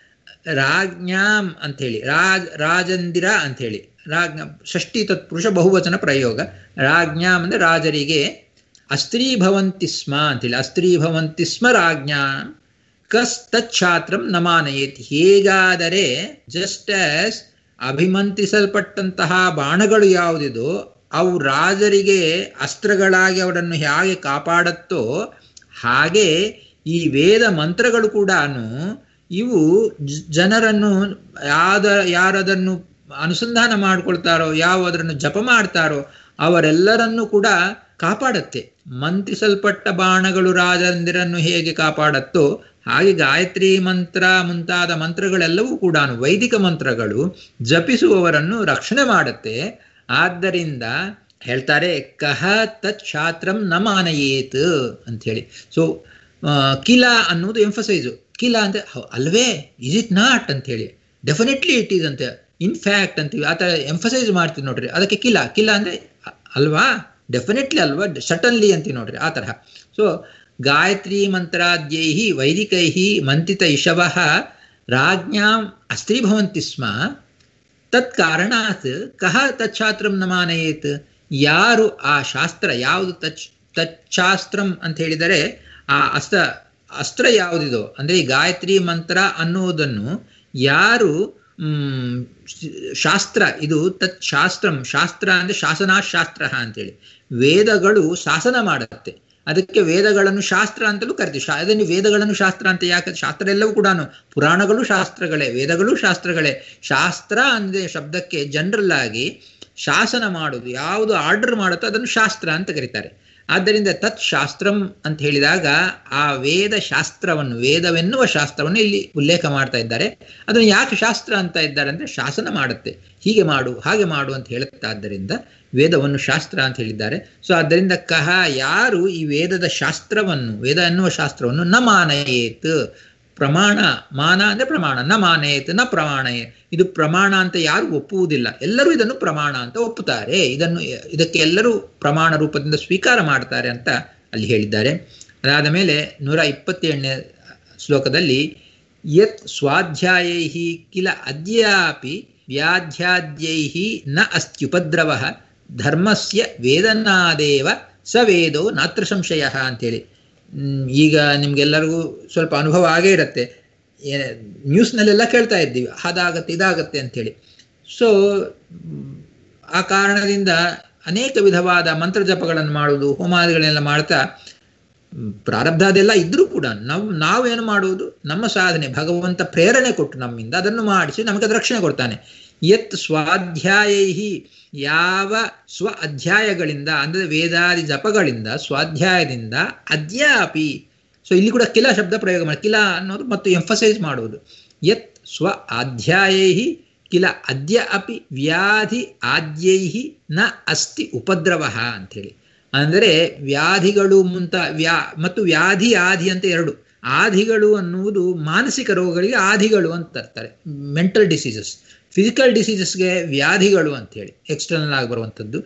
ರಾಜ್ಞಾಂ ಅಂಥೇಳಿ ರಾಜ್ ರಾಜಂದಿರ ಅಂಥೇಳಿ ರಾಜ್ಞ ಷಷ್ಠಿ ತತ್ಪುರುಷ ಬಹುವಚನ ಪ್ರಯೋಗ ರಾಜ್ಞಾಂ ಅಂದ್ರೆ ರಾಜರಿಗೆ ಅಸ್ತ್ರೀಭವಂತಿ ಸ್ಮ ಅಂತೇಳಿ ಅಸ್ತ್ರೀಭವಂತಿ ಸ್ಮ ರಾಜ್ಞಾ ಕಸ್ ತಚ್ಛಾತ್ರಂ ನಮಾನಯೇತಿ ಹೇಗಾದರೆ ಜಸ್ಟ್ ಆಸ್ ಅಭಿಮಂತ್ರಿಸಲ್ಪಟ್ಟಂತಹ ಬಾಣಗಳು ಯಾವುದಿದೋ ಅವು ರಾಜರಿಗೆ ಅಸ್ತ್ರಗಳಾಗಿ ಅವರನ್ನು ಹೇಗೆ ಕಾಪಾಡುತ್ತೋ ಹಾಗೆ ಈ ವೇದ ಮಂತ್ರಗಳು ಕೂಡ ಇವು ಜನರನ್ನು ಯಾದ ಯಾರದನ್ನು ಅನುಸಂಧಾನ ಮಾಡ್ಕೊಳ್ತಾರೋ ಯಾವ ಅದನ್ನು ಜಪ ಮಾಡ್ತಾರೋ ಅವರೆಲ್ಲರನ್ನೂ ಕೂಡ ಕಾಪಾಡತ್ತೆ ಮಂತ್ರಿಸಲ್ಪಟ್ಟ ಬಾಣಗಳು ರಾಜಂದಿರನ್ನು ಹೇಗೆ ಕಾಪಾಡತ್ತೋ ಹಾಗೆ ಗಾಯತ್ರಿ ಮಂತ್ರ ಮುಂತಾದ ಮಂತ್ರಗಳೆಲ್ಲವೂ ಕೂಡ ವೈದಿಕ ಮಂತ್ರಗಳು ಜಪಿಸುವವರನ್ನು ರಕ್ಷಣೆ ಮಾಡುತ್ತೆ ಆದ್ದರಿಂದ ಹೇಳ್ತಾರೆ ಕಹ ತತ್ ಶಾಸ್ತ್ರಂ ನ ಮಾನಯೇತ್ ಅಂತ ಹೇಳಿ ಸೊ ಕಿಲ ಅನ್ನೋದು ಎಂಫಸೈಸು ಕಿಲ ಅಂತ ಅಲ್ವೇ ಇಸ್ ಇಟ್ ನಾಟ್ ಅಂತ ಹೇಳಿ ಡೆಫಿನೆಟ್ಲಿ ಇಟ್ ಈಸ್ ಅಂತ ಇನ್ಫ್ಯಾಕ್ಟ್ ಅಂತೀವಿ ಆ ಥರ ಎಂಫಸೈಸ್ ಮಾಡ್ತೀವಿ ನೋಡ್ರಿ ಅದಕ್ಕೆ ಕಿಲ ಕಿಲ ಅಂದರೆ ಅಲ್ವಾ ಡೆಫಿನೆಟ್ಲಿ ಅಲ್ವಾ ಸಟನ್ಲಿ ಅಂತೀವಿ ನೋಡ್ರಿ ಆ ತರಹ ಸೊ ಗಾಯತ್ರಿ ಮಂತ್ರಾದ್ಯೈ ವೈದಿಕೈ ಮಂತ್ರಿತ ಇಶವಃ ರಾಜ್ಞಾಂ ಅಸ್ತ್ರೀಭವಂತಿ ಸ್ಮ ತತ್ ಕಾರಣಾತ್ ಕಹ ತಚ್ಛಾಸ್ತ್ರಂ ನ ಮಾನಯೇತ್ ಯಾರು ಆ ಶಾಸ್ತ್ರ ಯಾವುದು ತಚ್ ತಚ್ಛಾಸ್ತ್ರಂ ಅಂತ ಹೇಳಿದರೆ ಆ ಅಸ್ತ್ರ ಅಸ್ತ್ರ ಯಾವುದಿದೋ ಅಂದರೆ ಗಾಯತ್ರಿ ಮಂತ್ರ ಅನ್ನುವುದನ್ನು ಯಾರು ಶಾಸ್ತ್ರ ಇದು ತತ್ ಶಾಸ್ತ್ರಂ ಶಾಸ್ತ್ರ ಅಂದರೆ ಶಾಸನಾಶಾಸ್ತ್ರ ಅಂತೇಳಿ ವೇದಗಳು ಶಾಸನ ಮಾಡುತ್ತೆ ಅದಕ್ಕೆ ವೇದಗಳನ್ನು ಶಾಸ್ತ್ರ ಅಂತಲೂ ಕರಿತೀವಿ ಶಾ ಅದನ್ನು ವೇದಗಳನ್ನು ಶಾಸ್ತ್ರ ಅಂತ ಯಾಕೆ ಶಾಸ್ತ್ರ ಎಲ್ಲವೂ ಕೂಡ ಪುರಾಣಗಳು ಶಾಸ್ತ್ರಗಳೇ ವೇದಗಳು ಶಾಸ್ತ್ರಗಳೇ ಶಾಸ್ತ್ರ ಅಂದರೆ ಶಬ್ದಕ್ಕೆ ಜನರಲ್ ಆಗಿ ಶಾಸನ ಮಾಡುವುದು ಯಾವುದು ಆರ್ಡರ್ ಮಾಡುತ್ತೋ ಅದನ್ನು ಶಾಸ್ತ್ರ ಅಂತ ಕರೀತಾರೆ ಆದ್ದರಿಂದ ತತ್ ಶಾಸ್ತ್ರಂ ಅಂತ ಹೇಳಿದಾಗ ಆ ವೇದ ಶಾಸ್ತ್ರವನ್ನು ವೇದವೆನ್ನುವ ಶಾಸ್ತ್ರವನ್ನು ಇಲ್ಲಿ ಉಲ್ಲೇಖ ಮಾಡ್ತಾ ಇದ್ದಾರೆ ಅದನ್ನು ಯಾಕೆ ಶಾಸ್ತ್ರ ಅಂತ ಇದ್ದಾರೆ ಅಂದರೆ ಶಾಸನ ಮಾಡುತ್ತೆ ಹೀಗೆ ಮಾಡು ಹಾಗೆ ಮಾಡು ಅಂತ ಹೇಳುತ್ತಾದ್ದರಿಂದ ವೇದವನ್ನು ಶಾಸ್ತ್ರ ಅಂತ ಹೇಳಿದ್ದಾರೆ ಸೊ ಆದ್ದರಿಂದ ಕಹ ಯಾರು ಈ ವೇದದ ಶಾಸ್ತ್ರವನ್ನು ವೇದ ಎನ್ನುವ ಶಾಸ್ತ್ರವನ್ನು ನ ಮಾನಯೇತ್ ಪ್ರಮಾಣ ಮಾನ ಅಂದರೆ ಪ್ರಮಾಣ ನ ಮಾನಯೇತ್ ನ ಪ್ರಮಾಣಯೇ ಇದು ಪ್ರಮಾಣ ಅಂತ ಯಾರು ಒಪ್ಪುವುದಿಲ್ಲ ಎಲ್ಲರೂ ಇದನ್ನು ಪ್ರಮಾಣ ಅಂತ ಒಪ್ಪುತ್ತಾರೆ ಇದನ್ನು ಇದಕ್ಕೆ ಎಲ್ಲರೂ ಪ್ರಮಾಣ ರೂಪದಿಂದ ಸ್ವೀಕಾರ ಮಾಡ್ತಾರೆ ಅಂತ ಅಲ್ಲಿ ಹೇಳಿದ್ದಾರೆ ಅದಾದ ಮೇಲೆ ನೂರ ಇಪ್ಪತ್ತೇಳನೇ ಶ್ಲೋಕದಲ್ಲಿ ಯತ್ ಸ್ವಾಧ್ಯಾಯೈ ಕಿಲ ಅದ್ಯಾಪಿ ವ್ಯಾಧ್ಯಾದ್ಯೈ ನ ಅಸ್ತ್ಯುಪದ್ರವ ಧರ್ಮಸ್ಯ ವೇದನಾದೇವ ಸ ವೇದೋ ನಾತ್ರ ಸಂಶಯ ಅಂತೇಳಿ ಈಗ ನಿಮ್ಗೆಲ್ಲರಿಗೂ ಸ್ವಲ್ಪ ಅನುಭವ ಆಗೇ ಇರುತ್ತೆ ನ್ಯೂಸ್ನಲ್ಲೆಲ್ಲ ಕೇಳ್ತಾ ಇದ್ದೀವಿ ಅದಾಗತ್ತೆ ಇದಾಗತ್ತೆ ಅಂಥೇಳಿ ಸೊ ಆ ಕಾರಣದಿಂದ ಅನೇಕ ವಿಧವಾದ ಮಂತ್ರ ಜಪಗಳನ್ನು ಮಾಡುವುದು ಹೋಮಾದಿಗಳನ್ನೆಲ್ಲ ಮಾಡ್ತಾ ಪ್ರಾರಬ್ಧ ಅದೆಲ್ಲ ಇದ್ರೂ ಕೂಡ ನಾವು ನಾವೇನು ಮಾಡುವುದು ನಮ್ಮ ಸಾಧನೆ ಭಗವಂತ ಪ್ರೇರಣೆ ಕೊಟ್ಟು ನಮ್ಮಿಂದ ಅದನ್ನು ಮಾಡಿಸಿ ನಮಗೆ ಅದು ರಕ್ಷಣೆ ಕೊಡ್ತಾನೆ ಯತ್ ಸ್ವಾಧ್ಯಾಯೈ ಯಾವ ಸ್ವ ಅಧ್ಯಾಯಗಳಿಂದ ಅಂದರೆ ವೇದಾದಿ ಜಪಗಳಿಂದ ಸ್ವಾಧ್ಯಾಯದಿಂದ ಅದ್ಯಾಪಿ ಸೊ ಇಲ್ಲಿ ಕೂಡ ಕಿಲ ಶಬ್ದ ಪ್ರಯೋಗ ಮಾಡಿ ಕಿಲ ಅನ್ನೋದು ಮತ್ತು ಎಂಫಸೈಸ್ ಮಾಡುವುದು ಯತ್ ಸ್ವ ಅಧ್ಯಾಯೈ ಕಿಲ ಅದ್ಯ ಅಪಿ ವ್ಯಾಧಿ ಆದ್ಯೈ ನ ಅಸ್ತಿ ಉಪದ್ರವ ಅಂಥೇಳಿ ಅಂದರೆ ವ್ಯಾಧಿಗಳು ಮುಂತ ವ್ಯಾ ಮತ್ತು ವ್ಯಾಧಿ ಆಧಿ ಅಂತ ಎರಡು ಆಧಿಗಳು ಅನ್ನುವುದು ಮಾನಸಿಕ ರೋಗಗಳಿಗೆ ಆಧಿಗಳು ಅಂತ ಇರ್ತಾರೆ ಮೆಂಟಲ್ ಡಿಸೀಸಸ್ ಫಿಸಿಕಲ್ ಡಿಸೀಸಸ್ಗೆ ವ್ಯಾಧಿಗಳು ಅಂಥೇಳಿ ಎಕ್ಸ್ಟರ್ನಲ್ ಆಗಿ ಬರುವಂಥದ್ದು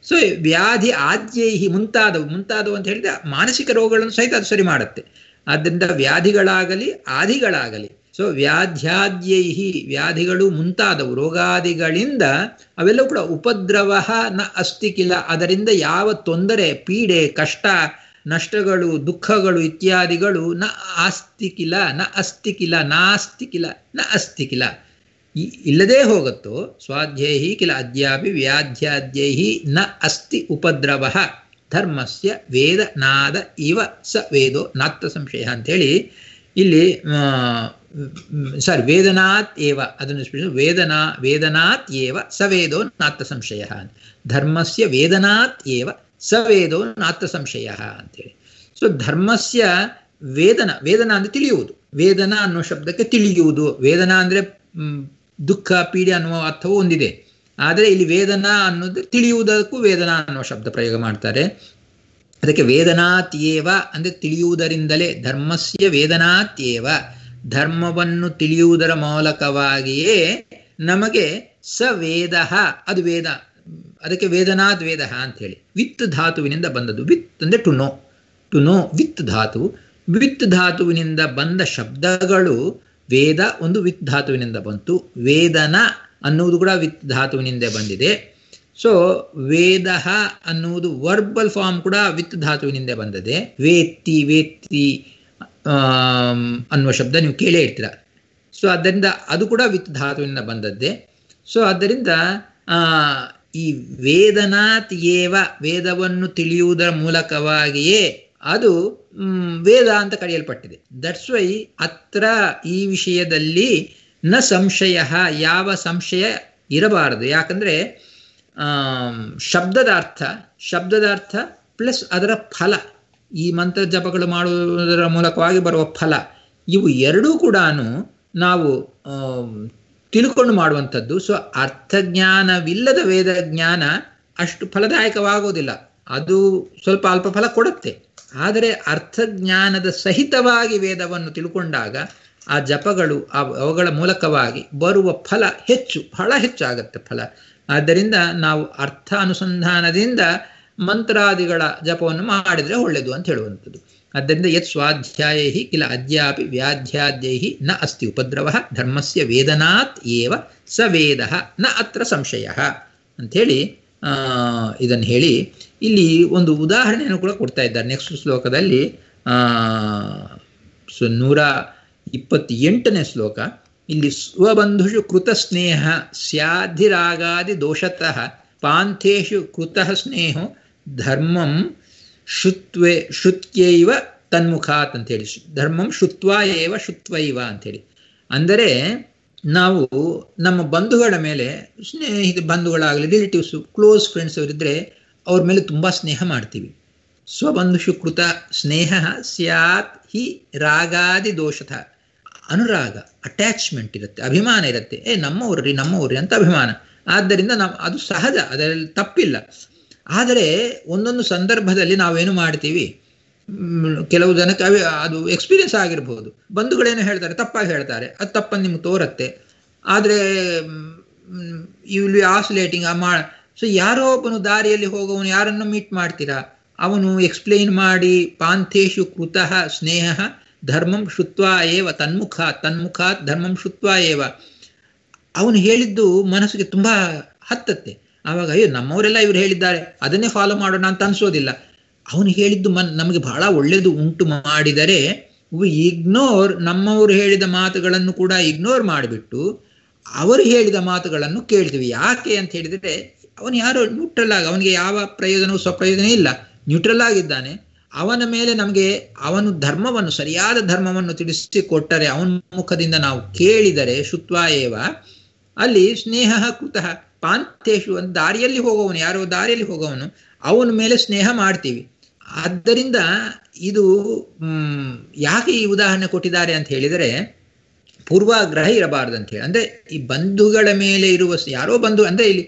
ಸೊ ವ್ಯಾಧಿ ಆದ್ಯೈಹಿ ಮುಂತಾದವು ಮುಂತಾದವು ಅಂತ ಹೇಳಿದ್ರೆ ಮಾನಸಿಕ ರೋಗಗಳನ್ನು ಸಹಿತ ಅದು ಸರಿ ಮಾಡುತ್ತೆ ಆದ್ದರಿಂದ ವ್ಯಾಧಿಗಳಾಗಲಿ ಆದಿಗಳಾಗಲಿ ಸೊ ವ್ಯಾಧ್ಯಾದ್ಯೈಹಿ ವ್ಯಾಧಿಗಳು ಮುಂತಾದವು ರೋಗಾದಿಗಳಿಂದ ಅವೆಲ್ಲವೂ ಕೂಡ ಉಪದ್ರವ ನ ಅಸ್ತಿ ಕಿಲ ಅದರಿಂದ ಯಾವ ತೊಂದರೆ ಪೀಡೆ ಕಷ್ಟ ನಷ್ಟಗಳು ದುಃಖಗಳು ಇತ್ಯಾದಿಗಳು ನ ಆಸ್ತಿ ಕಿಲ ನ ಅಸ್ತಿ ಕಿಲ ನಾಸ್ತಿ ಕಿಲ ನ ಅಸ್ತಿ ಕಿಲ ಇಲ್ಲದೇ ಹೋಗುತ್ತೋ ಸ್ವಾಧ್ಯಾಯಿ ಕಿಲ ಅದ್ಯಾಪಿ ವ್ಯಾಧ್ಯಾದ್ಯೈಹಿ ನ ಅಸ್ತಿ ಉಪದ್ರವ ಧರ್ಮಸ್ಯ ವೇದ ನಾದ ಇವ ಸ ವೇದೋ ನಾತ್ತ ಸಂಶಯ ಅಂಥೇಳಿ ಇಲ್ಲಿ ಸಾರಿ ವೇದನಾತ್ ಏವ ಅದನ್ನು ವೇದನಾ ವೇದನಾತ್ ಏವ ಸ ವೇದೋ ನಾತ್ತ ಸಂಶಯ ಧರ್ಮಸ್ಯ ವೇದನಾತ್ ಏವ ಸ ವೇದೋ ನಾತ್ತ ಸಂಶಯ ಅಂತೇಳಿ ಸೊ ಧರ್ಮಸ್ಯ ವೇದನ ವೇದನ ಅಂದರೆ ತಿಳಿಯುವುದು ವೇದನ ಅನ್ನೋ ಶಬ್ದಕ್ಕೆ ತಿಳಿಯುವುದು ವೇದನ ಅಂದರೆ ದುಃಖ ಪೀಡೆ ಅನ್ನುವ ಅರ್ಥವೂ ಒಂದಿದೆ ಆದರೆ ಇಲ್ಲಿ ವೇದನ ಅನ್ನೋದು ತಿಳಿಯುವುದಕ್ಕೂ ವೇದನ ಅನ್ನುವ ಶಬ್ದ ಪ್ರಯೋಗ ಮಾಡ್ತಾರೆ ಅದಕ್ಕೆ ವೇದನಾತ್ಯೇವ ಅಂದರೆ ತಿಳಿಯುವುದರಿಂದಲೇ ಧರ್ಮಸ್ಯ ವೇದನಾತ್ಯೇವ ಧರ್ಮವನ್ನು ತಿಳಿಯುವುದರ ಮೂಲಕವಾಗಿಯೇ ನಮಗೆ ಸ ವೇದ ಅದು ವೇದ ಅದಕ್ಕೆ ವೇದನಾದ್ ವೇದ ಅಂಥೇಳಿ ವಿತ್ ಧಾತುವಿನಿಂದ ಬಂದದ್ದು ವಿತ್ ಅಂದರೆ ಟು ನೋ ಟು ನೋ ವಿತ್ ಧಾತು ವಿತ್ ಧಾತುವಿನಿಂದ ಬಂದ ಶಬ್ದಗಳು ವೇದ ಒಂದು ವಿತ್ ಧಾತುವಿನಿಂದ ಬಂತು ವೇದನ ಅನ್ನುವುದು ಕೂಡ ವಿತ್ ಧಾತುವಿನಿಂದ ಬಂದಿದೆ ಸೊ ವೇದ ಅನ್ನುವುದು ವರ್ಬಲ್ ಫಾರ್ಮ್ ಕೂಡ ವಿತ್ ಧಾತುವಿನಿಂದ ಬಂದಿದೆ ವೇತ್ತಿ ವೇತ್ತಿ ಅನ್ನುವ ಶಬ್ದ ನೀವು ಕೇಳೇ ಇರ್ತೀರ ಸೊ ಆದ್ದರಿಂದ ಅದು ಕೂಡ ವಿತ್ ಧಾತುವಿನಿಂದ ಬಂದದ್ದೇ ಸೊ ಆದ್ದರಿಂದ ಈ ವೇದನಾತ್ ಏವ ವೇದವನ್ನು ತಿಳಿಯುವುದರ ಮೂಲಕವಾಗಿಯೇ ಅದು ವೇದ ಅಂತ ಕರೆಯಲ್ಪಟ್ಟಿದೆ ದಟ್ಸ್ ವೈ ಅತ್ರ ಈ ವಿಷಯದಲ್ಲಿ ನ ಸಂಶಯ ಯಾವ ಸಂಶಯ ಇರಬಾರದು ಯಾಕಂದರೆ ಶಬ್ದದ ಅರ್ಥ ಶಬ್ದದ ಅರ್ಥ ಪ್ಲಸ್ ಅದರ ಫಲ ಈ ಮಂತ್ರ ಜಪಗಳು ಮಾಡುವುದರ ಮೂಲಕವಾಗಿ ಬರುವ ಫಲ ಇವು ಎರಡೂ ಕೂಡ ನಾವು ತಿಳ್ಕೊಂಡು ಮಾಡುವಂಥದ್ದು ಸೊ ಅರ್ಥಜ್ಞಾನವಿಲ್ಲದ ವೇದ ಜ್ಞಾನ ಅಷ್ಟು ಫಲದಾಯಕವಾಗೋದಿಲ್ಲ ಅದು ಸ್ವಲ್ಪ ಅಲ್ಪ ಫಲ ಕೊಡುತ್ತೆ ಆದರೆ ಅರ್ಥಜ್ಞಾನದ ಸಹಿತವಾಗಿ ವೇದವನ್ನು ತಿಳ್ಕೊಂಡಾಗ ಆ ಜಪಗಳು ಅವುಗಳ ಮೂಲಕವಾಗಿ ಬರುವ ಫಲ ಹೆಚ್ಚು ಬಹಳ ಹೆಚ್ಚಾಗತ್ತೆ ಫಲ ಆದ್ದರಿಂದ ನಾವು ಅರ್ಥ ಅನುಸಂಧಾನದಿಂದ ಮಂತ್ರಾದಿಗಳ ಜಪವನ್ನು ಮಾಡಿದರೆ ಒಳ್ಳೆಯದು ಅಂತ ಹೇಳುವಂಥದ್ದು ಆದ್ದರಿಂದ ಯತ್ ಸ್ವಾಧ್ಯಾಯ ಕಿಲ ಅದ್ಯಾಪಿ ವ್ಯಾಧ್ಯಾದ್ಯೈ ನ ಅಸ್ತಿ ಉಪದ್ರವ ಧರ್ಮಸ್ಯ ವೇದನಾತ್ ಏವ ಸ ವೇದ ನ ಅತ್ರ ಸಂಶಯ ಅಂಥೇಳಿ ಇದನ್ನು ಹೇಳಿ ಇಲ್ಲಿ ಒಂದು ಉದಾಹರಣೆಯನ್ನು ಕೂಡ ಕೊಡ್ತಾ ಇದ್ದಾರೆ ನೆಕ್ಸ್ಟ್ ಶ್ಲೋಕದಲ್ಲಿ ಸೊ ನೂರ ಇಪ್ಪತ್ತೆಂಟನೇ ಶ್ಲೋಕ ಇಲ್ಲಿ ಸ್ವಬಂಧುಷು ಕೃತ ಸ್ನೇಹ ಸ್ಯಾಧಿರಾಗಾದಿ ದೋಷತಃ ಪಾಂಥೇಶು ಕೃತಃ ಸ್ನೇಹೋ ಧರ್ಮಂ ಶುತ್ವೇ ಶುತ್ಯೈವ ತನ್ಮುಖಾತ್ ಅಂತೇಳಿ ಧರ್ಮಂ ಶುತ್ವ ಏವ ಶುತ್ವೈವ ಅಂಥೇಳಿ ಅಂದರೆ ನಾವು ನಮ್ಮ ಬಂಧುಗಳ ಮೇಲೆ ಸ್ನೇಹಿತ ಬಂಧುಗಳಾಗಲಿ ರಿಲೇಟಿವ್ಸು ಕ್ಲೋಸ್ ಫ್ರೆಂಡ್ಸ್ ಅವರಿದ್ದರೆ ಅವ್ರ ಮೇಲೆ ತುಂಬ ಸ್ನೇಹ ಮಾಡ್ತೀವಿ ಸ್ವಬಂಧುಷು ಕೃತ ಸ್ನೇಹ ಸ್ಯಾತ್ ಹಿ ರಾಗಾದಿ ದೋಷತಃ ಅನುರಾಗ ಅಟ್ಯಾಚ್ಮೆಂಟ್ ಇರುತ್ತೆ ಅಭಿಮಾನ ಇರುತ್ತೆ ಏ ನಮ್ಮವ್ರಿ ನಮ್ಮವ್ರಿ ಅಂತ ಅಭಿಮಾನ ಆದ್ದರಿಂದ ನಾವು ಅದು ಸಹಜ ಅದರಲ್ಲಿ ತಪ್ಪಿಲ್ಲ ಆದರೆ ಒಂದೊಂದು ಸಂದರ್ಭದಲ್ಲಿ ನಾವೇನು ಮಾಡ್ತೀವಿ ಕೆಲವು ಜನಕ್ಕೆ ಅವಿ ಅದು ಎಕ್ಸ್ಪೀರಿಯನ್ಸ್ ಆಗಿರ್ಬೋದು ಬಂಧುಗಳೇನು ಹೇಳ್ತಾರೆ ತಪ್ಪಾಗಿ ಹೇಳ್ತಾರೆ ಅದು ತಪ್ಪನ್ನು ನಿಮ್ಗೆ ತೋರುತ್ತೆ ಆದರೆ ಯು ವಿಲ್ ಬಿ ಆಸುಲೇಟಿಂಗ್ ಮಾ ಸೊ ಯಾರೋ ಒಬ್ಬನು ದಾರಿಯಲ್ಲಿ ಹೋಗೋವನು ಯಾರನ್ನು ಮೀಟ್ ಮಾಡ್ತೀರಾ ಅವನು ಎಕ್ಸ್ಪ್ಲೇನ್ ಮಾಡಿ ಪಾಂಥೇಶು ಕೃತಃ ಸ್ನೇಹ ಧರ್ಮಂ ಶುತ್ವ ಏವ ತನ್ಮುಖ ತನ್ಮುಖಾತ್ ಧರ್ಮಂ ಶುತ್ವ ಏವ ಅವನು ಹೇಳಿದ್ದು ಮನಸ್ಸಿಗೆ ತುಂಬ ಹತ್ತತ್ತೆ ಆವಾಗ ಅಯ್ಯೋ ನಮ್ಮವರೆಲ್ಲ ಇವ್ರು ಹೇಳಿದ್ದಾರೆ ಅದನ್ನೇ ಫಾಲೋ ಮಾಡೋಣ ಅಂತ ಅನ್ಸೋದಿಲ್ಲ ಅವನು ಹೇಳಿದ್ದು ಮನ್ ನಮಗೆ ಬಹಳ ಒಳ್ಳೆಯದು ಉಂಟು ಮಾಡಿದರೆ ಇಗ್ನೋರ್ ನಮ್ಮವರು ಹೇಳಿದ ಮಾತುಗಳನ್ನು ಕೂಡ ಇಗ್ನೋರ್ ಮಾಡಿಬಿಟ್ಟು ಅವರು ಹೇಳಿದ ಮಾತುಗಳನ್ನು ಕೇಳ್ತೀವಿ ಯಾಕೆ ಅಂತ ಹೇಳಿದರೆ ಅವನು ಯಾರೋ ನ್ಯೂಟ್ರಲ್ ಆಗಿ ಅವನಿಗೆ ಯಾವ ಪ್ರಯೋಜನವೂ ಸ್ವಪ್ರಯೋಜನ ಇಲ್ಲ ನ್ಯೂಟ್ರಲ್ ಆಗಿದ್ದಾನೆ ಅವನ ಮೇಲೆ ನಮಗೆ ಅವನು ಧರ್ಮವನ್ನು ಸರಿಯಾದ ಧರ್ಮವನ್ನು ತಿಳಿಸಿ ಕೊಟ್ಟರೆ ಅವನ ಮುಖದಿಂದ ನಾವು ಕೇಳಿದರೆ ಶುತ್ವ ಏವ ಅಲ್ಲಿ ಸ್ನೇಹ ಕೃತಃ ಪಾಂಥೇಶು ಅಂತ ದಾರಿಯಲ್ಲಿ ಹೋಗೋವನು ಯಾರೋ ದಾರಿಯಲ್ಲಿ ಹೋಗೋವನು ಅವನ ಮೇಲೆ ಸ್ನೇಹ ಮಾಡ್ತೀವಿ ಆದ್ದರಿಂದ ಇದು ಯಾಕೆ ಈ ಉದಾಹರಣೆ ಕೊಟ್ಟಿದ್ದಾರೆ ಅಂತ ಹೇಳಿದರೆ ಪೂರ್ವಾಗ್ರಹ ಇರಬಾರ್ದು ಅಂತ ಹೇಳಿ ಅಂದರೆ ಈ ಬಂಧುಗಳ ಮೇಲೆ ಇರುವ ಯಾರೋ ಬಂಧು ಅಂದರೆ ಇಲ್ಲಿ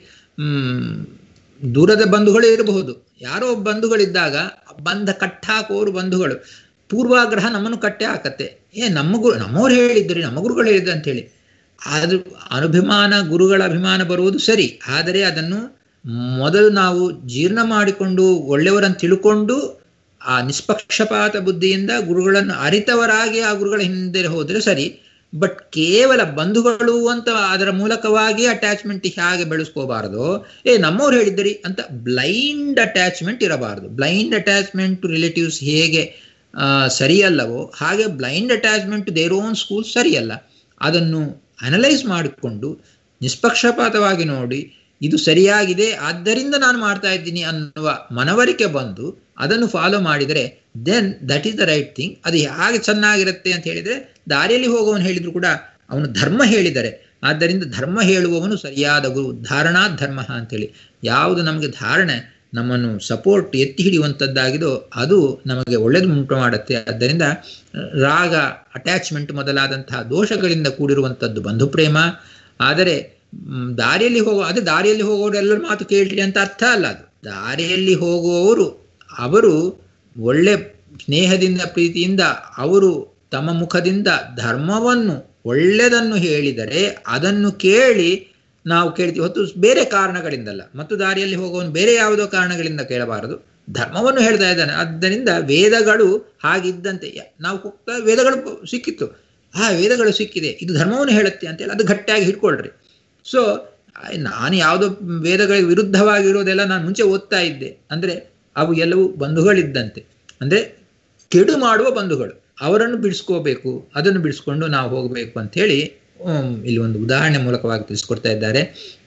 ದೂರದ ಬಂಧುಗಳೇ ಇರಬಹುದು ಯಾರೋ ಬಂಧುಗಳಿದ್ದಾಗ ಬಂಧ ಕಟ್ಟಾಕೋರು ಬಂಧುಗಳು ಪೂರ್ವಾಗ್ರಹ ನಮ್ಮನ್ನು ಕಟ್ಟೆ ಹಾಕತ್ತೆ ಏ ನಮ್ಮ ಗುರು ನಮ್ಮವ್ರು ಹೇಳಿದ್ರಿ ನಮ್ಮ ಗುರುಗಳು ಹೇಳಿದ್ರು ಅಂತೇಳಿ ಅದು ಅನುಭಿಮಾನ ಗುರುಗಳ ಅಭಿಮಾನ ಬರುವುದು ಸರಿ ಆದರೆ ಅದನ್ನು ಮೊದಲು ನಾವು ಜೀರ್ಣ ಮಾಡಿಕೊಂಡು ಒಳ್ಳೆಯವರನ್ನು ತಿಳ್ಕೊಂಡು ಆ ನಿಷ್ಪಕ್ಷಪಾತ ಬುದ್ಧಿಯಿಂದ ಗುರುಗಳನ್ನು ಅರಿತವರಾಗಿ ಆ ಗುರುಗಳ ಹಿಂದೆ ಹೋದರೆ ಸರಿ ಬಟ್ ಕೇವಲ ಬಂಧುಗಳು ಅಂತ ಅದರ ಮೂಲಕವಾಗಿ ಅಟ್ಯಾಚ್ಮೆಂಟ್ ಹೇಗೆ ಬೆಳೆಸ್ಕೋಬಾರದು ಏ ನಮ್ಮವ್ರು ಹೇಳಿದ್ದರಿ ಅಂತ ಬ್ಲೈಂಡ್ ಅಟ್ಯಾಚ್ಮೆಂಟ್ ಇರಬಾರದು ಬ್ಲೈಂಡ್ ಅಟ್ಯಾಚ್ಮೆಂಟ್ ಟು ರಿಲೇಟಿವ್ಸ್ ಹೇಗೆ ಸರಿಯಲ್ಲವೋ ಹಾಗೆ blind attachment to their own school ಸರಿಯಲ್ಲ ಅದನ್ನು ಅನಲೈಸ್ ಮಾಡಿಕೊಂಡು ನಿಷ್ಪಕ್ಷಪಾತವಾಗಿ ನೋಡಿ ಇದು ಸರಿಯಾಗಿದೆ ಆದ್ದರಿಂದ ನಾನು ಮಾಡ್ತಾ ಇದ್ದೀನಿ ಅನ್ನುವ ಮನವರಿಕೆ ಬಂದು ಅದನ್ನು ಫಾಲೋ ಮಾಡಿದರೆ then that is the right thing ಅದು ಹೇಗೆ ಚೆನ್ನಾಗಿರುತ್ತೆ ಅಂತ ಹೇಳಿದರೆ ದಾರಿಯಲ್ಲಿ ಹೋಗುವವನು ಹೇಳಿದ್ರು ಕೂಡ ಅವನು ಧರ್ಮ ಹೇಳಿದರೆ ಆದ್ದರಿಂದ ಧರ್ಮ ಹೇಳುವವನು ಸರಿಯಾದ ಗುರು ಧಾರಣಾ ಧರ್ಮ ಅಂತೇಳಿ ಯಾವುದು ನಮಗೆ ಧಾರಣೆ ನಮ್ಮನ್ನು ಸಪೋರ್ಟ್ ಎತ್ತಿ ಹಿಡಿಯುವಂಥದ್ದಾಗಿದೋ ಅದು ನಮಗೆ ಒಳ್ಳೆಯದು ಉಂಟು ಮಾಡುತ್ತೆ ಆದ್ದರಿಂದ ರಾಗ ಅಟ್ಯಾಚ್ಮೆಂಟ್ ಮೊದಲಾದಂತಹ ದೋಷಗಳಿಂದ ಕೂಡಿರುವಂಥದ್ದು ಬಂಧು ಪ್ರೇಮ ಆದರೆ ದಾರಿಯಲ್ಲಿ ಹೋಗೋ ಅದು ದಾರಿಯಲ್ಲಿ ಹೋಗೋರು ಎಲ್ಲರ ಮಾತು ಕೇಳ್ರಿ ಅಂತ ಅರ್ಥ ಅಲ್ಲ ಅದು ದಾರಿಯಲ್ಲಿ ಹೋಗುವವರು ಅವರು ಒಳ್ಳೆ ಸ್ನೇಹದಿಂದ ಪ್ರೀತಿಯಿಂದ ಅವರು ತಮ್ಮ ಮುಖದಿಂದ ಧರ್ಮವನ್ನು ಒಳ್ಳೆಯದನ್ನು ಹೇಳಿದರೆ ಅದನ್ನು ಕೇಳಿ ನಾವು ಕೇಳ್ತೀವಿ ಹೊತ್ತು ಬೇರೆ ಕಾರಣಗಳಿಂದಲ್ಲ ಮತ್ತು ದಾರಿಯಲ್ಲಿ ಹೋಗುವವನು ಬೇರೆ ಯಾವುದೋ ಕಾರಣಗಳಿಂದ ಕೇಳಬಾರದು ಧರ್ಮವನ್ನು ಹೇಳ್ತಾ ಇದ್ದಾನೆ ಆದ್ದರಿಂದ ವೇದಗಳು ಹಾಗಿದ್ದಂತೆ ನಾವು ಹೋಗ್ತಾ ವೇದಗಳು ಸಿಕ್ಕಿತ್ತು ಆ ವೇದಗಳು ಸಿಕ್ಕಿದೆ ಇದು ಧರ್ಮವನ್ನು ಹೇಳುತ್ತೆ ಅಂತೇಳಿ ಅದು ಗಟ್ಟಿಯಾಗಿ ಹಿಡ್ಕೊಳ್ರಿ ಸೊ ನಾನು ಯಾವುದೋ ವೇದಗಳಿಗೆ ವಿರುದ್ಧವಾಗಿರೋದೆಲ್ಲ ನಾನು ಮುಂಚೆ ಓದ್ತಾ ಇದ್ದೆ ಅಂದರೆ ಅವು ಎಲ್ಲವೂ ಬಂಧುಗಳಿದ್ದಂತೆ ಅಂದರೆ ಕೆಡು ಮಾಡುವ ಬಂಧುಗಳು ಅವರನ್ನು ಬಿಡಿಸ್ಕೋಬೇಕು ಅದನ್ನು ಬಿಡಿಸ್ಕೊಂಡು ನಾವು ಹೋಗಬೇಕು ಅಂಥೇಳಿ ಇಲ್ಲಿ ಒಂದು ಉದಾಹರಣೆ ಮೂಲಕವಾಗಿ ತಿಳಿಸ್ಕೊಡ್ತಾ ಇದ್ದಾರೆ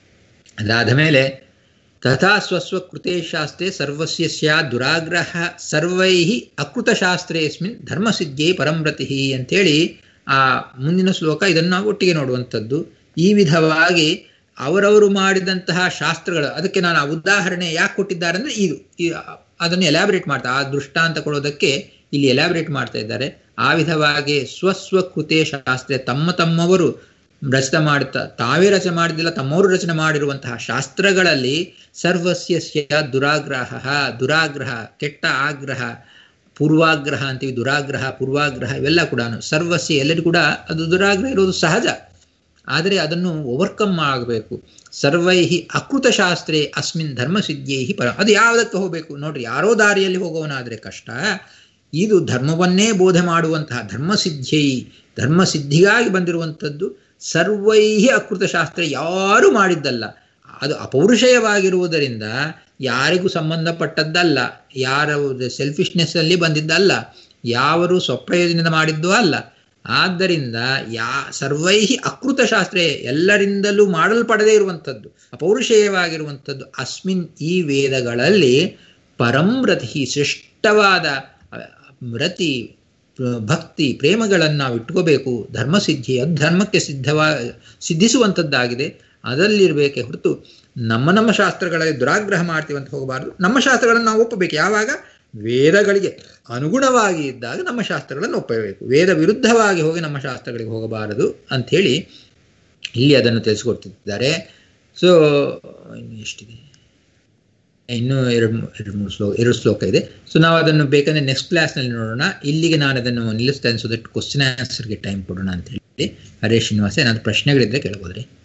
ಅದಾದ ಮೇಲೆ ತಥಾ ಸ್ವಸ್ವ ಕೃತೆ ಶಾಸ್ತ್ರೆ ಸರ್ವಸ್ಯ ಸ್ಯಾ ದುರಾಗ್ರಹ ಸರ್ವೈ ಅಕೃತಶಾಸ್ತ್ರೇಸ್ಮಿನ್ ಧರ್ಮಸಿದ್ಧೇ ಪರಂವ್ರತಿ ಅಂಥೇಳಿ ಆ ಮುಂದಿನ ಶ್ಲೋಕ ಇದನ್ನು ನಾವು ಒಟ್ಟಿಗೆ ನೋಡುವಂಥದ್ದು ಈ ವಿಧವಾಗಿ ಅವರವರು ಮಾಡಿದಂತಹ ಶಾಸ್ತ್ರಗಳು ಅದಕ್ಕೆ ನಾನು ಆ ಉದಾಹರಣೆ ಯಾಕೆ ಕೊಟ್ಟಿದ್ದಾರೆ ಅಂದರೆ ಇದು ಅದನ್ನು ಎಲಾಬ್ರೇಟ್ ಮಾಡ್ತಾ ಆ ದೃಷ್ಟಾಂತ ಕೊಡೋದಕ್ಕೆ ಇಲ್ಲಿ ಎಲಾಬ್ರೇಟ್ ಮಾಡ್ತಾ ಇದ್ದಾರೆ ಆ ವಿಧವಾಗಿ ಸ್ವಸ್ವ ಕೃತೆ ಶಾಸ್ತ್ರ ತಮ್ಮ ತಮ್ಮವರು ರಚನೆ ಮಾಡುತ್ತಾ ತಾವೇ ರಚನೆ ಮಾಡಿದಿಲ್ಲ ತಮ್ಮವರು ರಚನೆ ಮಾಡಿರುವಂತಹ ಶಾಸ್ತ್ರಗಳಲ್ಲಿ ಸರ್ವಸ್ಯ ದುರಾಗ್ರಹ ದುರಾಗ್ರಹ ಕೆಟ್ಟ ಆಗ್ರಹ ಪೂರ್ವಾಗ್ರಹ ಅಂತೀವಿ ದುರಾಗ್ರಹ ಪೂರ್ವಾಗ್ರಹ ಇವೆಲ್ಲ ಕೂಡ ಸರ್ವಸ್ಯ ಎಲ್ಲರಿಗೂ ಕೂಡ ಅದು ದುರಾಗ್ರಹ ಇರೋದು ಸಹಜ ಆದರೆ ಅದನ್ನು ಓವರ್ಕಮ್ ಆಗಬೇಕು ಸರ್ವೈಹಿ ಅಕೃತ ಶಾಸ್ತ್ರೇ ಅಸ್ಮಿನ್ ಧರ್ಮಸಿದ್ಧೇಹಿ ಪರ ಅದು ಯಾವುದಕ್ಕೆ ಹೋಗಬೇಕು ನೋಡ್ರಿ ಯಾರೋ ದಾರಿಯಲ್ಲಿ ಹೋಗೋವನಾದರೆ ಕಷ್ಟ ಇದು ಧರ್ಮವನ್ನೇ ಬೋಧೆ ಮಾಡುವಂತಹ ಧರ್ಮಸಿದ್ಧೈ ಧರ್ಮಸಿದ್ಧಿಗಾಗಿ ಬಂದಿರುವಂಥದ್ದು ಸರ್ವೈಹಿ ಅಕೃತ ಶಾಸ್ತ್ರ ಯಾರು ಮಾಡಿದ್ದಲ್ಲ ಅದು ಅಪೌರುಷಯವಾಗಿರುವುದರಿಂದ ಯಾರಿಗೂ ಸಂಬಂಧಪಟ್ಟದ್ದಲ್ಲ ಯಾರ ಸೆಲ್ಫಿಶ್ನೆಸ್ ಅಲ್ಲಿ ಬಂದಿದ್ದಲ್ಲ ಯಾವರು ಸ್ವಪ್ರಯೋಜನದಿಂದ ಮಾಡಿದ್ದೂ ಅಲ್ಲ ಆದ್ದರಿಂದ ಯಾ ಸರ್ವೈಹಿ ಅಕೃತ ಶಾಸ್ತ್ರ ಎಲ್ಲರಿಂದಲೂ ಮಾಡಲ್ಪಡದೇ ಇರುವಂಥದ್ದು ಅಪೌರುಷೇಯವಾಗಿರುವಂಥದ್ದು ಅಸ್ಮಿನ್ ಈ ವೇದಗಳಲ್ಲಿ ಪರಂರತಿ ಶ್ರೇಷ್ಠವಾದ ರತಿ ಭಕ್ತಿ ಪ್ರೇಮಗಳನ್ನು ನಾವು ಇಟ್ಕೋಬೇಕು ಧರ್ಮಸಿದ್ಧಿ ಅದು ಧರ್ಮಕ್ಕೆ ಸಿದ್ಧವಾ ಸಿದ್ಧಿಸುವಂಥದ್ದಾಗಿದೆ ಅದರಲ್ಲಿರಬೇಕೆ ಹೊರತು ನಮ್ಮ ನಮ್ಮ ಶಾಸ್ತ್ರಗಳಲ್ಲಿ ದುರಾಗ್ರಹ ಮಾಡ್ತೀವಿ ಅಂತ ಹೋಗಬಾರ್ದು ನಮ್ಮ ಶಾಸ್ತ್ರಗಳನ್ನು ನಾವು ಒಪ್ಪಬೇಕು ಯಾವಾಗ ವೇದಗಳಿಗೆ ಅನುಗುಣವಾಗಿ ಇದ್ದಾಗ ನಮ್ಮ ಶಾಸ್ತ್ರಗಳನ್ನು ಒಪ್ಪಬೇಕು ವೇದ ವಿರುದ್ಧವಾಗಿ ಹೋಗಿ ನಮ್ಮ ಶಾಸ್ತ್ರಗಳಿಗೆ ಹೋಗಬಾರದು ಅಂಥೇಳಿ ಇಲ್ಲಿ ಅದನ್ನು ತಿಳಿಸ್ಕೊಡ್ತಿದ್ದಾರೆ ಸೊ ಇನ್ನು ಎಷ್ಟಿದೆ ಇನ್ನೂ ಎರಡು ಎರಡು ಮೂರು ಶ್ಲೋಕ ಎರಡು ಶ್ಲೋಕ ಇದೆ ಸೊ ನಾವು ಅದನ್ನು ಬೇಕಂದ್ರೆ ನೆಕ್ಸ್ಟ್ ಕ್ಲಾಸ್ನಲ್ಲಿ ನೋಡೋಣ ಇಲ್ಲಿಗೆ ನಾನು ಅದನ್ನು ನಿಲ್ಲಿಸ್ತಾ ಸೊ ದಟ್ ಕ್ವಶನ್ ಆನ್ಸರ್ಗೆ ಟೈಮ್ ಕೊಡೋಣ ಅಂತ ಹೇಳಿ ಹರೇ ಶ್ರೀನಿವಾಸ ಏನಾದರೂ ಪ್ರಶ್ನೆಗಳಿದ್ದರೆ ಕೇಳ್ಬೋದ್ರಿ